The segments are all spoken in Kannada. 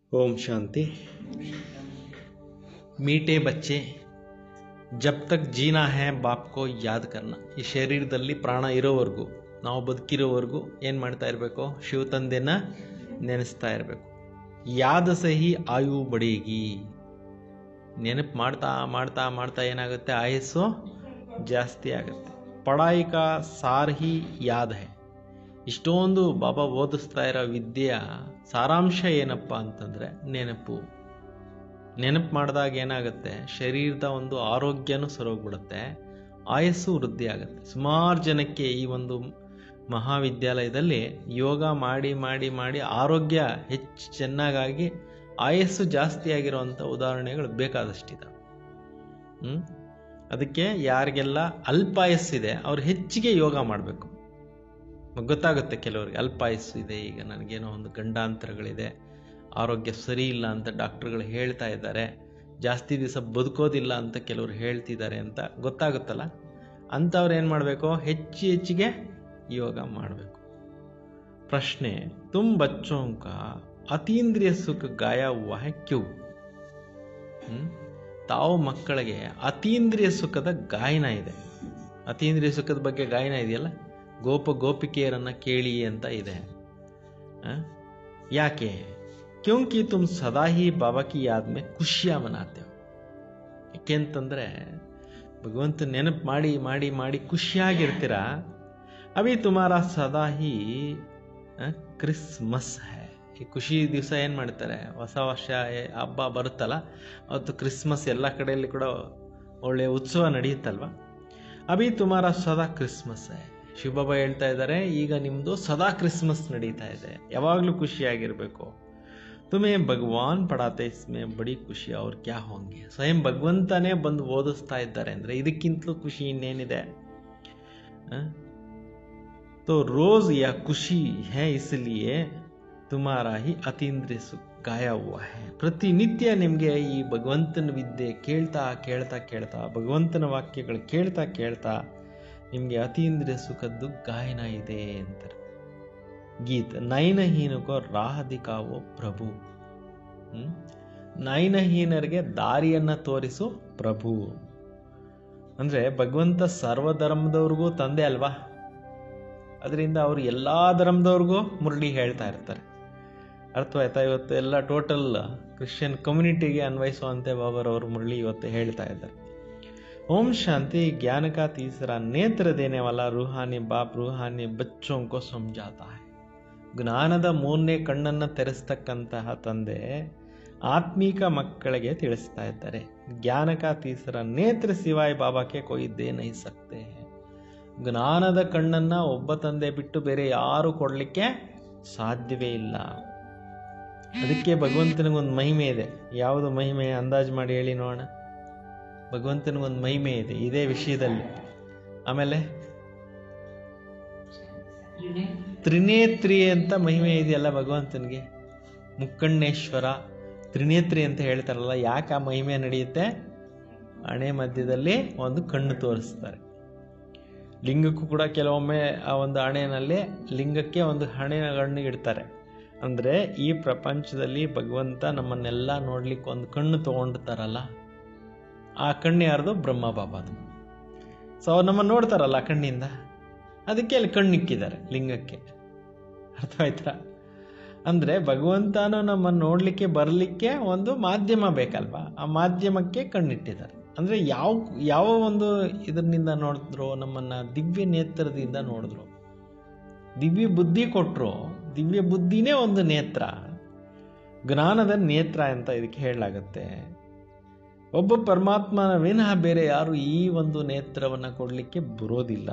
ओम शांति मीठे बच्चे ಜಬ್ ತಕ್ ಜೀನಾ ಹೇ ಬಾಪ್ ಕೋ ಯಾದ್ ಕರ್ನ ಈ ಶರೀರದಲ್ಲಿ ಪ್ರಾಣ ಇರೋವರೆಗೂ ನಾವು ಬದುಕಿರೋವರೆಗೂ ಏನು ಮಾಡ್ತಾ ಇರಬೇಕು ಶಿವ ತಂದೆನ ನೆನೆಸ್ತಾ ಇರಬೇಕು ಯಾದ ಸಹಿ ಆಯು ಬಡೇಗಿ ನೆನಪು ಮಾಡ್ತಾ ಮಾಡ್ತಾ ಮಾಡ್ತಾ ಏನಾಗುತ್ತೆ ಆಯಸ್ಸು ಜಾಸ್ತಿ ಆಗುತ್ತೆ ಪಢಾಯಿ ಕಾ ಸಾರ್ ಹಿ ಯಾದ್ ಹೇ ಇಷ್ಟೊಂದು ಬಾಬಾ ಓದಿಸ್ತಾ ಇರೋ ವಿದ್ಯೆಯ ಸಾರಾಂಶ ಏನಪ್ಪ ಅಂತಂದರೆ ನೆನಪು ನೆನಪು ಮಾಡಿದಾಗ ಏನಾಗುತ್ತೆ ಶರೀರದ ಒಂದು ಆರೋಗ್ಯನೂ ಸರೋಗ್ಬಿಡುತ್ತೆ ಆಯಸ್ಸು ವೃದ್ಧಿ ಆಗುತ್ತೆ ಸುಮಾರು ಜನಕ್ಕೆ ಈ ಒಂದು ಮಹಾವಿದ್ಯಾಲಯದಲ್ಲಿ ಯೋಗ ಮಾಡಿ ಮಾಡಿ ಮಾಡಿ ಆರೋಗ್ಯ ಹೆಚ್ಚು ಚೆನ್ನಾಗಾಗಿ ಆಯಸ್ಸು ಜಾಸ್ತಿ ಆಗಿರುವಂಥ ಉದಾಹರಣೆಗಳು ಬೇಕಾದಷ್ಟಿದೆ ಹ್ಞೂ ಅದಕ್ಕೆ ಯಾರಿಗೆಲ್ಲ ಅಲ್ಪಾಯಸ್ಸಿದೆ ಅವ್ರು ಹೆಚ್ಚಿಗೆ ಯೋಗ ಮಾಡಬೇಕು ಗೊತ್ತಾಗುತ್ತೆ ಕೆಲವರಿಗೆ ಅಲ್ಪಾಯಸ್ಸು ಇದೆ ಈಗ ನನಗೇನೋ ಒಂದು ಗಂಡಾಂತರಗಳಿದೆ ಆರೋಗ್ಯ ಸರಿ ಇಲ್ಲ ಅಂತ ಡಾಕ್ಟ್ರುಗಳು ಹೇಳ್ತಾ ಇದ್ದಾರೆ ಜಾಸ್ತಿ ದಿವಸ ಬದುಕೋದಿಲ್ಲ ಅಂತ ಕೆಲವರು ಹೇಳ್ತಿದ್ದಾರೆ ಅಂತ ಗೊತ್ತಾಗುತ್ತಲ್ಲ ಅಂಥವ್ರು ಏನು ಮಾಡಬೇಕು ಹೆಚ್ಚು ಹೆಚ್ಚಿಗೆ ಯೋಗ ಮಾಡಬೇಕು ಪ್ರಶ್ನೆ ತುಮ್ ಬಚ್ಚೋं का ಅತೀಂದ್ರಿಯ ಸುಖ ಗಾಯ ಹುआ है क्यों ಹ್ಮ್? ತಾವು ಮಕ್ಕಳಿಗೆ ಅತೀಂದ್ರಿಯ ಸುಖದ ಗಾಯನ ಇದೆ ಅತೀಂದ್ರಿಯ ಸುಖದ ಬಗ್ಗೆ ಗಾಯನ ಇದೆಯಲ್ಲ ಗೋಪ ಗೋಪಿಕೆಯರನ್ನ ಕೇಳಿ ಅಂತ ಇದೆ ಆ? ಯಾಕೆ ಕ್ಯೋಂಕಿ ತುಮ್ ಸದಾ ಹಿ ಬಾಬಾ ಕಿ ಯಾದ್ ಮೇ ಖುಷಿಯ ಮನಾತೆ ಹೋ ಯಾಕೆ ಅಂತಂದ್ರೆ ಭಗವಂತ ನೆನಪು ಮಾಡಿ ಮಾಡಿ ಮಾಡಿ ಖುಷಿಯಾಗಿರ್ತೀರ ಅಭಿ ತುಮಾರ ಸದಾ ಹಿ ಆ, ಕ್ರಿಸ್ಮಸ್ ಹೇ ಈ ಖುಷಿ ದಿವಸ ಏನು ಮಾಡ್ತಾರೆ ಹೊಸ ವರ್ಷ ಏ- ಹಬ್ಬ ಬರುತ್ತಲ್ಲ ಅವತ್ತು ಕ್ರಿಸ್ಮಸ್ ಎಲ್ಲ ಕಡೆಯಲ್ಲಿ ಕೂಡ ಒಳ್ಳೆಯ ಉತ್ಸವ ನಡೆಯುತ್ತಲ್ವ ಅಭಿ ತುಮಾರ ಸದಾ ಕ್ರಿಸ್ಮಸ್ ಹೇ ಶಿವಬಾಬಾ ಹೇಳ್ತಾ ಇದ್ದಾರೆ ಈಗ ನಿಮ್ಮದು ಸದಾ ಕ್ರಿಸ್ಮಸ್ ನಡೀತಾ ಇದೆ ಯಾವಾಗಲೂ ಖುಷಿಯಾಗಿರಬೇಕು ತುಮೇ ಭಗವಾನ್ ಪಡಾತೆ ಇಸ್ಮೇ ಬಡಿ ಖುಷಿ ಅವ್ರು ಕ್ಯಾ ಹೋಂಗೆ ಸ್ವಯಂ ಭಗವಂತನೇ ಬಂದು ಓದಿಸ್ತಾ ಇದ್ದಾರೆ ಅಂದರೆ ಇದಕ್ಕಿಂತಲೂ ಖುಷಿ ಇನ್ನೇನಿದೆ ಆ? तो रोज यह खुशी है इसलिए तुम्हारा ही ಅತೀಂದ್ರಿಯ ಸುಖ ಗಾಯ ಹುआ है ಪ್ರತಿನಿತ್ಯ ನಿಮಗೆ ಈ ಭಗವಂತನ ವಿದ್ಯೆ ಕೇಳ್ತಾ ಕೇಳ್ತಾ ಕೇಳ್ತಾ ಭಗವಂತನ ವಾಕ್ಯಗಳು ಕೇಳ್ತಾ ಕೇಳ್ತಾ ನಿಮಗೆ ಅತೀಂದ್ರಿಯ ಸುಖದ್ದು ಗಾಯನ ಇದೆ ಅಂತಾರೆ ಗೀತ್ ನೈನಹೀನಕೋ ರಾಹ ದಿಕಾವೋ ಪ್ರಭು ಹ್ಮ್? ನೈನಹೀನರಿಗೆ ದಾರಿಯನ್ನ ತೋರಿಸು ಪ್ರಭು ಅಂದ್ರೆ ಭಗವಂತ ಸರ್ವಧರ್ಮದವ್ರಿಗೂ ತಂದೆ ಅಲ್ವಾ ಅದರಿಂದ ಅವರು ಎಲ್ಲ ಧರ್ಮದವ್ರಿಗೂ ಮುರಳಿ ಹೇಳ್ತಾ ಇರ್ತಾರೆ ಅರ್ಥವಾಯ್ತಾ ಇವತ್ತು ಎಲ್ಲ ಟೋಟಲ್ ಕ್ರಿಶ್ಚಿಯನ್ ಕಮ್ಯುನಿಟಿಗೆ ಅನ್ವಯಿಸುವಂತೆ ಬಾಬರವರು ಮುರಳಿ ಇವತ್ತು ಹೇಳ್ತಾ ಇದ್ದಾರೆ ಓಂ ಶಾಂತಿ ज्ञान का तीसरा नेत्र देने वाला रूहानी बाप रूहानी बच्चों को समझाता है ಜ್ಞಾನದ ಮೂರನೇ ಕಣ್ಣನ್ನು ತೆರೆಸ್ತಕ್ಕಂತಹ ತಂದೆ ಆತ್ಮೀಕ ಮಕ್ಕಳಿಗೆ ತಿಳಿಸ್ತಾ ಇದ್ದಾರೆ ಜ್ಞಾನ ಕಾ ತೀಸರ ನೇತ್ರ ಸಿವಾಯ್ ಬಾಬಾಕ್ಕೆ ಕೊಯ್ ದೇ ನಹಿ ಸಕ್ತೆ ಹೈ. ಜ್ಞಾನದ ಕಣ್ಣನ್ನ ಒಬ್ಬ ತಂದೆ ಬಿಟ್ಟು ಬೇರೆ ಯಾರು ಕೊಡಲಿಕ್ಕೆ ಸಾಧ್ಯವೇ ಇಲ್ಲ ಅದಕ್ಕೆ ಭಗವಂತನಿಗೊಂದು ಮಹಿಮೆ ಇದೆ ಯಾವುದು ಮಹಿಮೆ ಅಂದಾಜು ಮಾಡಿ ಹೇಳಿ ನೋಡೋಣ ಭಗವಂತನಿಗೊಂದು ಮಹಿಮೆ ಇದೆ ಇದೇ ವಿಷಯದಲ್ಲಿ ಆಮೇಲೆ ತ್ರಿನೇತ್ರಿ ಅಂತ ಮಹಿಮೆ ಇದೆಯಲ್ಲ ಭಗವಂತನಿಗೆ ಮುಕ್ಕಣ್ಣೇಶ್ವರ ತ್ರಿನೇತ್ರಿ ಅಂತ ಹೇಳ್ತಾರಲ್ಲ ಯಾಕೆ ಆ ಮಹಿಮೆ ನಡೆಯುತ್ತೆ ಹಣೆ ಮಧ್ಯದಲ್ಲಿ ಒಂದು ಕಣ್ಣು ತೋರಿಸ್ತಾರೆ ಲಿಂಗಕ್ಕೂ ಕೂಡ ಕೆಲವೊಮ್ಮೆ ಆ ಒಂದು ಹಣೆಯಲ್ಲಿ ಲಿಂಗಕ್ಕೆ ಒಂದು ಹಣೆ ಕಣ್ಣು ಇಡ್ತಾರೆ ಅಂದರೆ ಈ ಪ್ರಪಂಚದಲ್ಲಿ ಭಗವಂತ ನಮ್ಮನ್ನೆಲ್ಲ ನೋಡ್ಲಿಕ್ಕೆ ಒಂದು ಕಣ್ಣು ತೊಗೊಂಡಿರ್ತಾರಲ್ಲ ಆ ಕಣ್ಣು ಯಾರ್ದು ಬ್ರಹ್ಮ ಬಾಬಾದು ಸೊ ಅವ್ರು ನಮ್ಮನ್ನು ನೋಡ್ತಾರಲ್ಲ ಆ ಕಣ್ಣಿಂದ ಅದಕ್ಕೆ ಅಲ್ಲಿ ಕಣ್ಣಿಕ್ಕಿದ್ದಾರೆ ಲಿಂಗಕ್ಕೆ ಅರ್ಥವಾಯ್ತಾ ಅಂದರೆ ಭಗವಂತನೂ ನಮ್ಮನ್ನು ನೋಡಲಿಕ್ಕೆ ಬರಲಿಕ್ಕೆ ಒಂದು ಮಾಧ್ಯಮ ಬೇಕಲ್ವಾ ಆ ಮಾಧ್ಯಮಕ್ಕೆ ಕಣ್ಣಿಟ್ಟಿದ್ದಾರೆ ಅಂದರೆ ಯಾವ ಯಾವ ಒಂದು ಇದರಿಂದ ನೋಡಿದ್ರು ನಮ್ಮನ್ನು ದಿವ್ಯ ನೇತ್ರದಿಂದ ನೋಡಿದ್ರು ದಿವ್ಯ ಬುದ್ಧಿ ಕೊಟ್ಟರು ದಿವ್ಯ ಬುದ್ಧಿನೇ ಒಂದು ನೇತ್ರ ಜ್ಞಾನದ ನೇತ್ರ ಅಂತ ಇದಕ್ಕೆ ಹೇಳಲಾಗುತ್ತೆ ಒಬ್ಬ ಪರಮಾತ್ಮನ ವಿನಃ ಬೇರೆ ಯಾರು ಈ ಒಂದು ನೇತ್ರವನ್ನು ಕೊಡಲಿಕ್ಕೆ ಬರೋದಿಲ್ಲ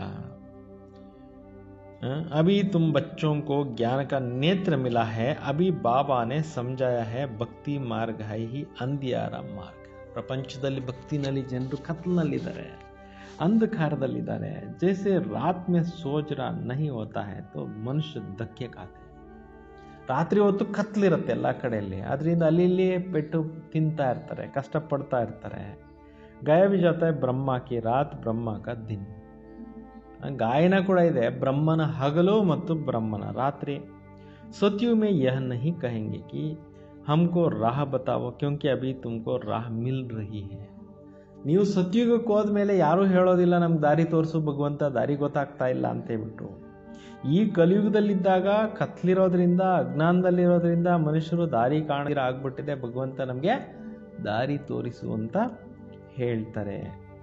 अभी तुम बच्चों को ज्ञान का नेत्र मिला है अभी बाबा ने समझाया है ಭಕ್ತಿ ಮಾರ್ಗ ಹೈ ಹಿ ಅಂಧಿಯಾರ ಮಾರ್ಗ ಪ್ರಪಂಚದಲ್ಲಿ ಭಕ್ತಿನಲ್ಲಿ ಜನರು ಕತ್ಲಿನಲ್ಲಿದ್ದಾರೆ ಅಂಧಕಾರದಲ್ಲಿದ್ದಾರೆ ಜೈಸೆ ರಾತ್ ಮೇ ಸೋಚ ರಾ ನಹಿ ಹೋತಾ ಹೈ ತೋ ಮನುಷ್ಯ ಧಕ್ಕೆ ಖಾತೆ ರಾತ್ರಿ ಹೊತ್ತು ಕತ್ಲಿರುತ್ತೆ ಎಲ್ಲ ಕಡೆಯಲ್ಲಿ ಅದರಿಂದ ಅಲ್ಲಿ ಇಲ್ಲಿ ಪೆಟ್ಟು ತಿಂತಾ ಇರ್ತಾರೆ ಕಷ್ಟಪಡ್ತಾ ಇರ್ತಾರೆ ಗಾಯ ಬಿ ಜಾತ ಹೈ ಬ್ರಹ್ಮ ಕಿ ರಾತ್ ಬ್ರಹ್ಮ ಕಾ ದಿನ್ ಗಾಯನ ಕೂಡ ಇದೆ ಬ್ರಹ್ಮನ ಹಗಲು ಮತ್ತು ಬ್ರಹ್ಮನ ರಾತ್ರಿ सत्यु में यह नहीं कहेंगे कि हमको राह बताओ क्योंकि अभी तुमको राह मिल रही है ನೀವು ಸತ್ಯುಗಕ್ಕೆ ಹೋದ್ಮೇಲೆ ಯಾರೂ ಹೇಳೋದಿಲ್ಲ ನಮ್ಗೆ ದಾರಿ ತೋರಿಸು ಭಗವಂತ ದಾರಿ ಗೊತ್ತಾಗ್ತಾ ಇಲ್ಲ ಅಂತ ಹೇಳ್ಬಿಟ್ಟು ಈ ಕಲಿಯುಗದಲ್ಲಿದ್ದಾಗ ಕತ್ಲಿರೋದ್ರಿಂದ ಅಜ್ಞಾನದಲ್ಲಿರೋದ್ರಿಂದ ಮನುಷ್ಯರು ದಾರಿ ಕಾಣಿರ ಆಗ್ಬಿಟ್ಟಿದೆ ಭಗವಂತ ನಮಗೆ ದಾರಿ ತೋರಿಸು ಅಂತ ಹೇಳ್ತಾರೆ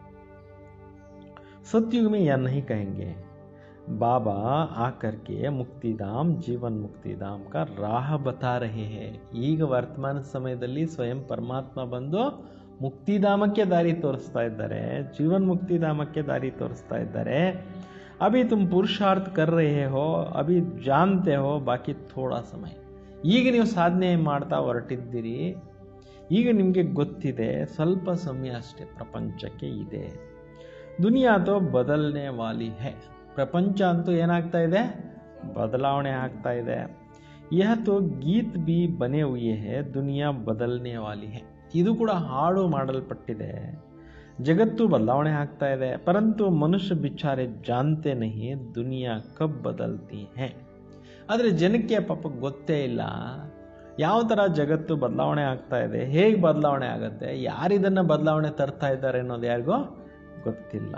सतयुग में यह नहीं कहेंगे बाबा आकर के मुक्तिधाम जीवन मुक्तिधाम का राह बता रहे हैं ಈಗ ವರ್ತಮಾನ ಸಮಯದಲ್ಲಿ ಸ್ವಯಂ ಪರಮಾತ್ಮ ಬಂದು ಮುಕ್ತಿಧಾಮಕ್ಕೆ ದಾರಿ ತೋರಿಸ್ತಾ ಇದ್ದಾರೆ ಜೀವನ್ ಮುಕ್ತಿಧಾಮಕ್ಕೆ ದಾರಿ ತೋರಿಸ್ತಾ ಇದ್ದಾರೆ ಅಭಿ ತುಮ್ ಪುರುಷಾರ್ಥ ಕರ್ ರಹೆ ಹೋ ಅಭಿ ಜಾನ್ತೆ ಹೋ ಬಾಕಿ ಥೋಡಾ ಸಮಯ ಈಗ ನೀವು ಸಾಧನೆ ಮಾಡ್ತಾ ಹೊರಟಿದ್ದೀರಿ ಈಗ ನಿಮಗೆ ಗೊತ್ತಿದೆ ಸ್ವಲ್ಪ ಸಮಯ ಅಷ್ಟೇ ಪ್ರಪಂಚಕ್ಕೆ ಇದೆ ದುನಿಯಾ ತೋ ಬದಲನೆ ವಾಲಿ ಹೇ ಪ್ರಪಂಚ ಅಂತೂ ಏನಾಗ್ತಾ ಇದೆ ಬದಲಾವಣೆ ಆಗ್ತಾ ಇದೆ ಯಹ ತೋ ಗೀತ್ ಬಿ ಬನೆ ಹುಯೆ ಹೇ ದುನಿಯಾ ಬದಲನೆ ವಾಲಿ ಹೇ ಇದು ಕೂಡ ಹಾಡು ಮಾಡಲ್ಪಟ್ಟಿದೆ ಜಗತ್ತು ಬದಲಾವಣೆ ಆಗ್ತಾ ಇದೆ ಪರಂತು ಮನುಷ್ಯ ಬಿಚಾರೆ ಜಾನ್ತೆ ನಹಿ ದುನಿಯಾ ಕಬ್ ಬದಲ್ತಿ ಹೇ ಆದರೆ ಜನಕ್ಕೆ ಪಾಪ ಗೊತ್ತೇ ಇಲ್ಲ ಯಾವ ಥರ ಜಗತ್ತು ಬದಲಾವಣೆ ಆಗ್ತಾ ಇದೆ ಹೇಗೆ ಬದಲಾವಣೆ ಆಗುತ್ತೆ ಯಾರಿದನ್ನು ಬದಲಾವಣೆ ತರ್ತಾ ಇದ್ದಾರೆ ಅನ್ನೋದು ಯಾರಿಗೋ ಗೊತ್ತಿಲ್ಲ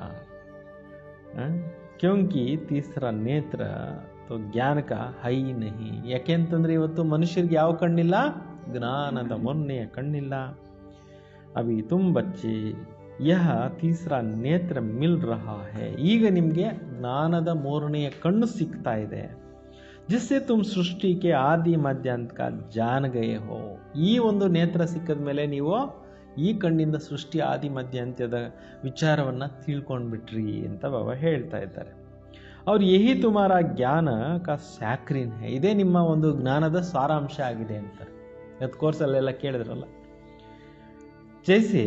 ಕ್ಯೋಂಕಿ ತೀಸರ ನೇತ್ರ ತೋ ಜ್ಞಾನಕ ಹೈ ನಹಿ ಯಾಕೆಂತಂದ್ರೆ ಇವತ್ತು ಮನುಷ್ಯರಿಗೆ ಯಾವ ಕಣ್ಣಿಲ್ಲ ಜ್ಞಾನದ ಮೊನ್ನೆಯ ಕಣ್ಣಿಲ್ಲ ಅಭಿ ತುಮ್ ಬಚ್ಚಿ ಯಹ ತೀಸರ ನೇತ್ರ ಮಿಲ್ ರಹಾ ಹೇ ಈಗ ನಿಮಗೆ ಜ್ಞಾನದ ಮೂರನೆಯ ಕಣ್ಣು ಸಿಗ್ತಾ ಇದೆ ಜಿಸ್ಸೆ ತುಮ್ ಸೃಷ್ಟಿಗೆ ಆದಿ ಮಧ್ಯಾಂತ ಜಾನ್ ಗಯೆ ಹೋ ಈ ಒಂದು ನೇತ್ರ ಸಿಕ್ಕದ ಮೇಲೆ ನೀವು ಈ ಕಣ್ಣಿಂದ ಸೃಷ್ಟಿ ಆದಿ ಮಧ್ಯಾಂತ್ಯದ ವಿಚಾರವನ್ನು ತಿಳ್ಕೊಂಡ್ಬಿಟ್ರಿ ಅಂತ ಬಾಬಾ ಹೇಳ್ತಾ ಇದ್ದಾರೆ ಅವ್ರು ಯಹಿ ತುಮಾರ ಜ್ಞಾನ ಕಾ ಸ್ಯಾಕ್ರಿನ್ ಹೇ ಇದೇ ನಿಮ್ಮ ಒಂದು ಜ್ಞಾನದ ಸಾರಾಂಶ ಆಗಿದೆ ಅಂತಾರೆ ಇವತ್ತು ಕೋರ್ಸಲ್ಲೆಲ್ಲ ಕೇಳಿದ್ರಲ್ಲ ಜೈಸೆ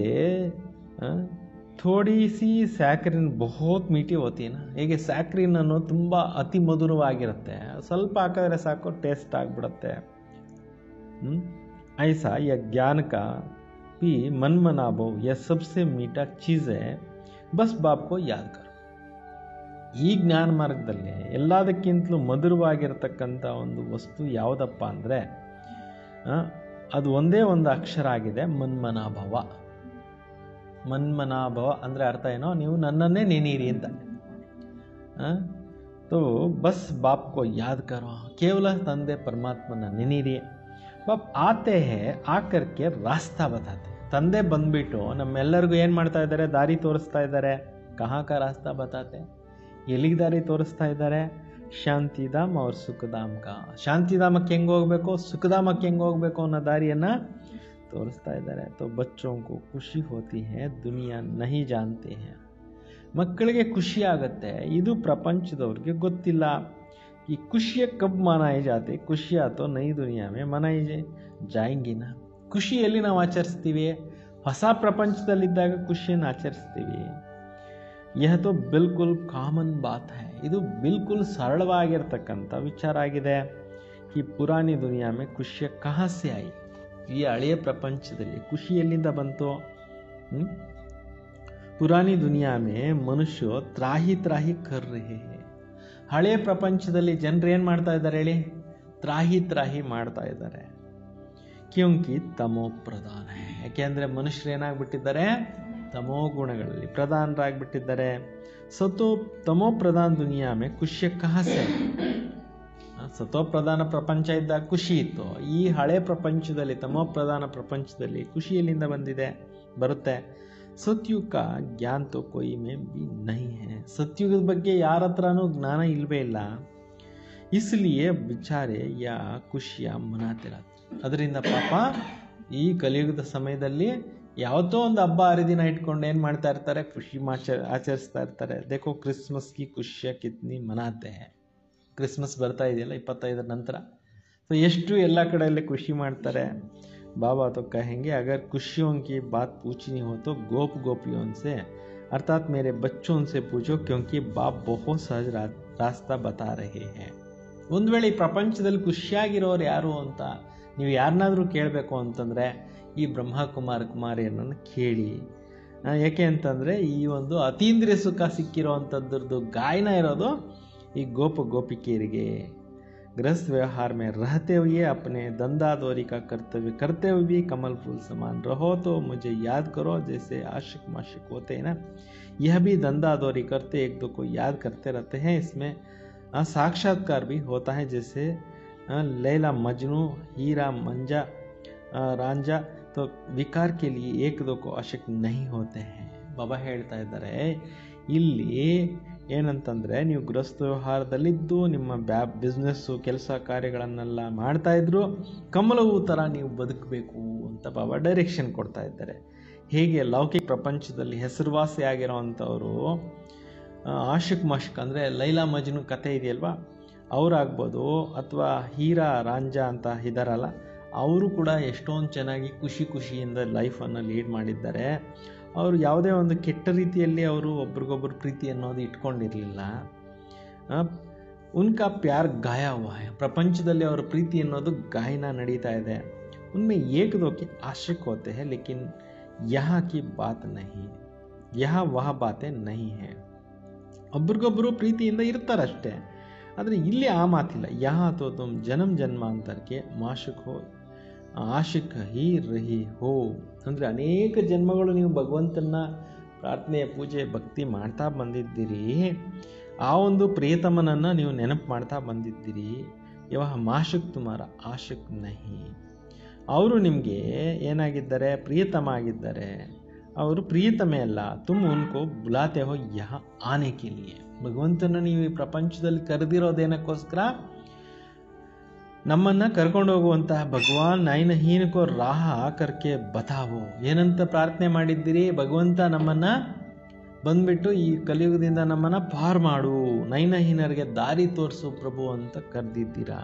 ಥೋಡಿ ಸಿ ಸ್ಯಾಕ್ರಿನ್ ಬಹುತ್ ಮೀಟಿ ಹೋತೀನ ಹೇಗೆ ಸ್ಯಾಕ್ರಿನ್ ಅನ್ನೋದು ತುಂಬ ಅತಿ ಮಧುರವಾಗಿರುತ್ತೆ ಸ್ವಲ್ಪ ಹಾಕಿದ್ರೆ ಸಾಕು ಟೇಸ್ಟ್ ಆಗಿಬಿಡುತ್ತೆ ಐಸಾ ಯ ಜ್ಞಾನ ಕಾ भी मन मनाबो यह सबसे मीठा चीज़ है ಬಸ್ ಬಾಪ್ಕೋ ಯಾದ್ ಕರ್ ಈ ಜ್ಞಾನ ಮಾರ್ಗದಲ್ಲಿ ಎಲ್ಲದಕ್ಕಿಂತಲೂ ಮಧುರವಾಗಿರತಕ್ಕಂಥ ಒಂದು ವಸ್ತು ಯಾವುದಪ್ಪ ಅಂದರೆ ಅದು ಒಂದೇ ಒಂದು ಅಕ್ಷರ ಆಗಿದೆ ಮನ್ಮನಾಭವ ಮನ್ಮನಾಭವ ಅಂದರೆ ಅರ್ಥ ಏನೋ ನೀವು ನನ್ನನ್ನೇ ನೆನೀರಿ ಅಂತ तो बस बाप को याद करो ಕೇವಲ ತಂದೆ ಪರಮಾತ್ಮನ ನೆನೀರಿ ಬಾಪ್ ಆತೆ ಹೇ ಆಕರ್ಕೆ ರಾಸ್ತಾ ಬತಾತೆ ತಂದೆ ಬಂದ್ಬಿಟ್ಟು ನಮ್ಮೆಲ್ಲರಿಗೂ ಏನು ಮಾಡ್ತಾ ಇದ್ದಾರೆ ದಾರಿ ತೋರಿಸ್ತಾ ಇದ್ದಾರೆ ಕಹಾಕ ರಾಸ್ತಾ ಬತಾತೆ ಎಲ್ಲಿಗೆ ದಾರಿ ತೋರಿಸ್ತಾ ಇದ್ದಾರೆ ಶಾಂತಿಧಾಮ್ ಅವ್ರ ಸುಖಧಾಮ್ ಕಾ ಶಾಂತಿಧಾಮಕ್ಕೆ ಹೆಂಗೆ ಹೋಗಬೇಕು ಸುಖಧಾಮಕ್ಕೆ ಹೆಂಗೆ ಹೋಗಬೇಕು ಅನ್ನೋ ದಾರಿಯನ್ನು ತೋರಿಸ್ತಾ ಇದ್ದಾರೆ ತೋ ಬಚ್ಚೋಂಕು ಖುಷಿ ಹೋತಿ ಹೇ ದುನಿಯಾ ನಹಿ ಜಾನ್ತೆ ಹೇ ಮಕ್ಕಳಿಗೆ ಖುಷಿ ಆಗುತ್ತೆ ಇದು ಪ್ರಪಂಚದವ್ರಿಗೆ ಗೊತ್ತಿಲ್ಲ ಈ ಖುಷಿಯ ಕಬ್ ಮನಾಯಿ ಜಾತಿ ಖುಷಿ ಆತೋ ನೈ ದುನಿಯಾ ಮೇ ಮನಾಯಿ ಜಾಯಿಂಗಿನ ಖುಷಿಯಲ್ಲಿ ನಾವು ಆಚರಿಸ್ತೀವಿ ಹೊಸ ಪ್ರಪಂಚದಲ್ಲಿದ್ದಾಗ ಖುಷಿಯನ್ನು ಆಚರಿಸ್ತೀವಿ ಯಹ ತೋ ಬಿಲ್ಕುಲ್ ಕಾಮನ್ ಬಾತ್ ಹೈ ಇದು ಬಿಲ್ಕುಲ್ ಸರಳವಾಗಿರ್ತಕ್ಕಂಥ ವಿಚಾರ ಆಗಿದೆ ಈ ಪುರಾಣಿ ದುನಿಯಾ ಮೇ ಖುಷಿಯ ಕಹಸೆ ಆಯಿ ಈ ಹಳೆಯ ಪ್ರಪಂಚದಲ್ಲಿ ಖುಷಿ ಎಲ್ಲಿಂದ ಬಂತು ಹ್ಮ್? ಪುರಾಣಿ ದುನಿಯಾ ಮೇ ಮನುಷ್ಯ ತ್ರಾಹಿ ತ್ರಾಹಿ ಕರ್ ರಹೆ ಹೈ ಹಳೆಯ ಪ್ರಪಂಚದಲ್ಲಿ ಜನರು ಏನು ಮಾಡ್ತಾ ಇದ್ದಾರೆ ಹೇಳಿ ತ್ರಾಹಿ ತ್ರಾಹಿ ಮಾಡ್ತಾ ಇದ್ದಾರೆ ಕ್ಯೋಂಕಿ ತಮೋ ಪ್ರಧಾನ ಯಾಕೆಂದರೆ ಮನುಷ್ಯರು ಏನಾಗ್ಬಿಟ್ಟಿದ್ದಾರೆ ತಮೋ ಗುಣಗಳಲ್ಲಿ ಪ್ರಧಾನರಾಗ್ಬಿಟ್ಟಿದ್ದಾರೆ ಸತೋ ತಮೋ ಪ್ರಧಾನ ದುನಿಯಾ ಮೇ ಖುಷಿಯ ಕಹಸೆ ಸತೋ ಪ್ರಧಾನ ಪ್ರಪಂಚ ಇದ್ದಾಗ ಖುಷಿ ಇತ್ತು ಈ ಹಳೆ ಪ್ರಪಂಚದಲ್ಲಿ ತಮೋ ಪ್ರಧಾನ ಪ್ರಪಂಚದಲ್ಲಿ ಖುಷಿ ಎಲ್ಲಿಂದ ಬಂದಿದೆ ಬರುತ್ತೆ ಸತ್ಯುಗ ಕಾ ಜ್ಞಾನ ತೋ ಕೊಯ್ ಮೇ ಬಿ ನಹಿ ಹೇ ಸತ್ಯುಗದ ಬಗ್ಗೆ ಯಾರ ಹತ್ರನೂ ಜ್ಞಾನ ಇಲ್ವೇ ಇಲ್ಲ ಇಸ್ಲಿಯೇ ವಿಚಾರೆ ಯಾ ಖುಷಿಯ ಮನಾತಿರ ಅದರಿಂದ ಪಾಪ ಈ ಕಲಿಯುಗದ ಸಮಯದಲ್ಲಿ ಯಾವತ್ತೋ ಒಂದು ಹಬ್ಬ ಹರಿದಿನ ಇಟ್ಕೊಂಡು ಏನು ಮಾಡ್ತಾ ಇರ್ತಾರೆ ಖುಷಿ ಮಾಚ ಆಚರಿಸ್ತಾ ಇರ್ತಾರೆ ದೇಖೋ ಕ್ರಿಸ್ಮಸ್ಗೆ ಖುಷಿಯ ಕಿತ್ನಿ ಮನಾತೆ ಕ್ರಿಸ್ಮಸ್ ಬರ್ತಾ ಇದೆಯಲ್ಲ ಇಪ್ಪತ್ತೈದರ ನಂತರ ಸೊ ಎಷ್ಟು ಎಲ್ಲ ಕಡೆಯಲ್ಲಿ ಖುಷಿ ಮಾಡ್ತಾರೆ बाबा तो कहेंगे अगर खुशियों की बात पूछनी हो तो गोप गोपियों से अर्थात मेरे बच्चों से पूछो क्योंकि बाप बहुत सहज रा, रास्ता बता रहे हैं ಒಂದು ವೇಳೆ ಈ ಪ್ರಪಂಚದಲ್ಲಿ ಖುಷಿಯಾಗಿರೋರು ಯಾರು ಅಂತ ನೀವು ಯಾರನ್ನಾದರೂ ಕೇಳಬೇಕು ಅಂತಂದರೆ ಈ ಬ್ರಹ್ಮಕುಮಾರ ಕುಮಾರಿಯರನ್ನು ಕೇಳಿ ಆ, ಯಾಕೆ ಅಂತಂದರೆ ಈ ಒಂದು ಅತೀಂದ್ರಿಯ ಸುಖ ಸಿಕ್ಕಿರೋ ಅಂಥದ್ರದ್ದು ಗಾಯನ ಇರೋದು ಈ ಗೋಪ ಗೋಪಿಕೆಯರಿಗೆ गृहस्थ व्यवहार में रहते हुए अपने धंधादौरी का कर्तव्य करते हुए भी कमल फूल समान रहो तो मुझे याद करो जैसे आशिक माशिक होते हैं ना यह भी धंधादौरी करते एक दो को याद करते रहते हैं इसमें अ, साक्षात्कार भी होता है जैसे अ, लैला मजनू हीरा मंजा अ, रांझा तो विकार के लिए एक दो को आशिक नहीं होते हैं ಬಾಬಾ ಹೇಳ್ತಾ ಇದ್ದಾರೆ ಇಲ್ಲಿ ಏನಂತಂದರೆ ನೀವು ಗೃಹಸ್ಥ ವ್ಯವಹಾರದಲ್ಲಿದ್ದು ನಿಮ್ಮ ಬ್ಯಾ ಬಿಸ್ನೆಸ್ಸು ಕೆಲಸ ಕಾರ್ಯಗಳನ್ನೆಲ್ಲ ಮಾಡ್ತಾ ಇದ್ರು ಕಮಲವು ಥರ ನೀವು ಬದುಕಬೇಕು ಅಂತ ಬಾಬಾ ಡೈರೆಕ್ಷನ್ ಕೊಡ್ತಾ ಇದ್ದಾರೆ ಹೇಗೆ ಲೌಕಿಕ ಪ್ರಪಂಚದಲ್ಲಿ ಹೆಸರುವಾಸಿ ಆಗಿರೋವಂಥವರು ಆಶಿಕ್ ಮಶ್ಕ್ ಅಂದರೆ ಲೈಲಾ ಮಜ್ನು ಕತೆ ಇದೆಯಲ್ವಾ ಅವರಾಗ್ಬೋದು ಅಥವಾ ಹೀರಾ ರಾಂಜಾ ಅಂತ ಇದ್ದಾರಲ್ಲ ಅವರು ಕೂಡ ಎಷ್ಟೊಂದು ಚೆನ್ನಾಗಿ ಖುಷಿ ಖುಷಿಯಿಂದ ಲೈಫನ್ನು ಲೀಡ್ ಮಾಡಿದ್ದಾರೆ ಅವರು ಯಾವುದೇ ಒಂದು ಕೆಟ್ಟ ರೀತಿಯಲ್ಲಿ ಅವರು ಒಬ್ರಿಗೊಬ್ರು ಪ್ರೀತಿ ಅನ್ನೋದು ಇಟ್ಕೊಂಡಿರಲಿಲ್ಲ ಉನ್ಕಾ ಪ್ಯಾರ್ ಗಾಯ ಹುआ है ಪ್ರಪಂಚದಲ್ಲಿ ಅವರ ಪ್ರೀತಿ ಅನ್ನೋದು ಗಾಯನ ನಡೀತಾ ಇದೆ उनमें एक दो के आशिक होते हैं लेकिन यहाँ की बात नहीं यहाँ वह बातें नहीं है ಒಬ್ರಿಗೊಬ್ಬರು ಪ್ರೀತಿಯಿಂದ ಇರ್ತಾರಷ್ಟೇ ಆದರೆ ಇಲ್ಲಿ ಆ ಮಾತಿಲ್ಲ ಯಹಾ ತೋ ತುಮ್ ಜನ್ಮ ಜನ್ಮಾಂತರಕ್ಕೆ ಮಾಶಿಕ್ ಹೋ ಆಶಿಕ್ ಹಿ ರಹಿ ಹೋ ಅಂದರೆ ಅನೇಕ ಜನ್ಮಗಳು ನೀವು ಭಗವಂತನ ಪ್ರಾರ್ಥನೆ ಪೂಜೆ ಭಕ್ತಿ ಮಾಡ್ತಾ ಬಂದಿದ್ದೀರಿ ಆ ಒಂದು ಪ್ರಿಯತಮನನ್ನು ನೀವು ನೆನಪು ಮಾಡ್ತಾ ಬಂದಿದ್ದೀರಿ ಯವ ಮಾಶಿಕ್ ತುಮಾರ ಆಶಿಕ್ ನಹಿ ಅವರು ನಿಮಗೆ ಏನಾಗಿದ್ದಾರೆ ಪ್ರಿಯತಮ ಆಗಿದ್ದಾರೆ ಅವರು ಪ್ರಿಯತಮೆ ಅಲ್ಲ ತುಮ್ ಉನ್ಕೋ ಬುಲಾತೆ ಹೋ ಯಹ ಆನೆ ಕೆ ಲಿಯೆ ಭಗವಂತನ ನೀವು ಈ ಪ್ರಪಂಚದಲ್ಲಿ ಕರೆದಿರೋದೇನಕ್ಕೋಸ್ಕರ ನಮ್ಮನ್ನು ಕರ್ಕೊಂಡು ಹೋಗುವಂತಹ ಭಗವಾನ್ ನೈನಹೀನಕೋ ರಾಹ ಕರ್ಕೆ ಬತಾವೋ ಏನಂತ ಪ್ರಾರ್ಥನೆ ಮಾಡಿದ್ದೀರಿ ಭಗವಂತ ನಮ್ಮನ್ನು ಬಂದ್ಬಿಟ್ಟು ಈ ಕಲಿಯುಗದಿಂದ ನಮ್ಮನ್ನು ಪಾರ್ ಮಾಡು ನೈನಹೀನರಿಗೆ ದಾರಿ ತೋರಿಸು ಪ್ರಭು ಅಂತ ಕರೆದಿದ್ದೀರಾ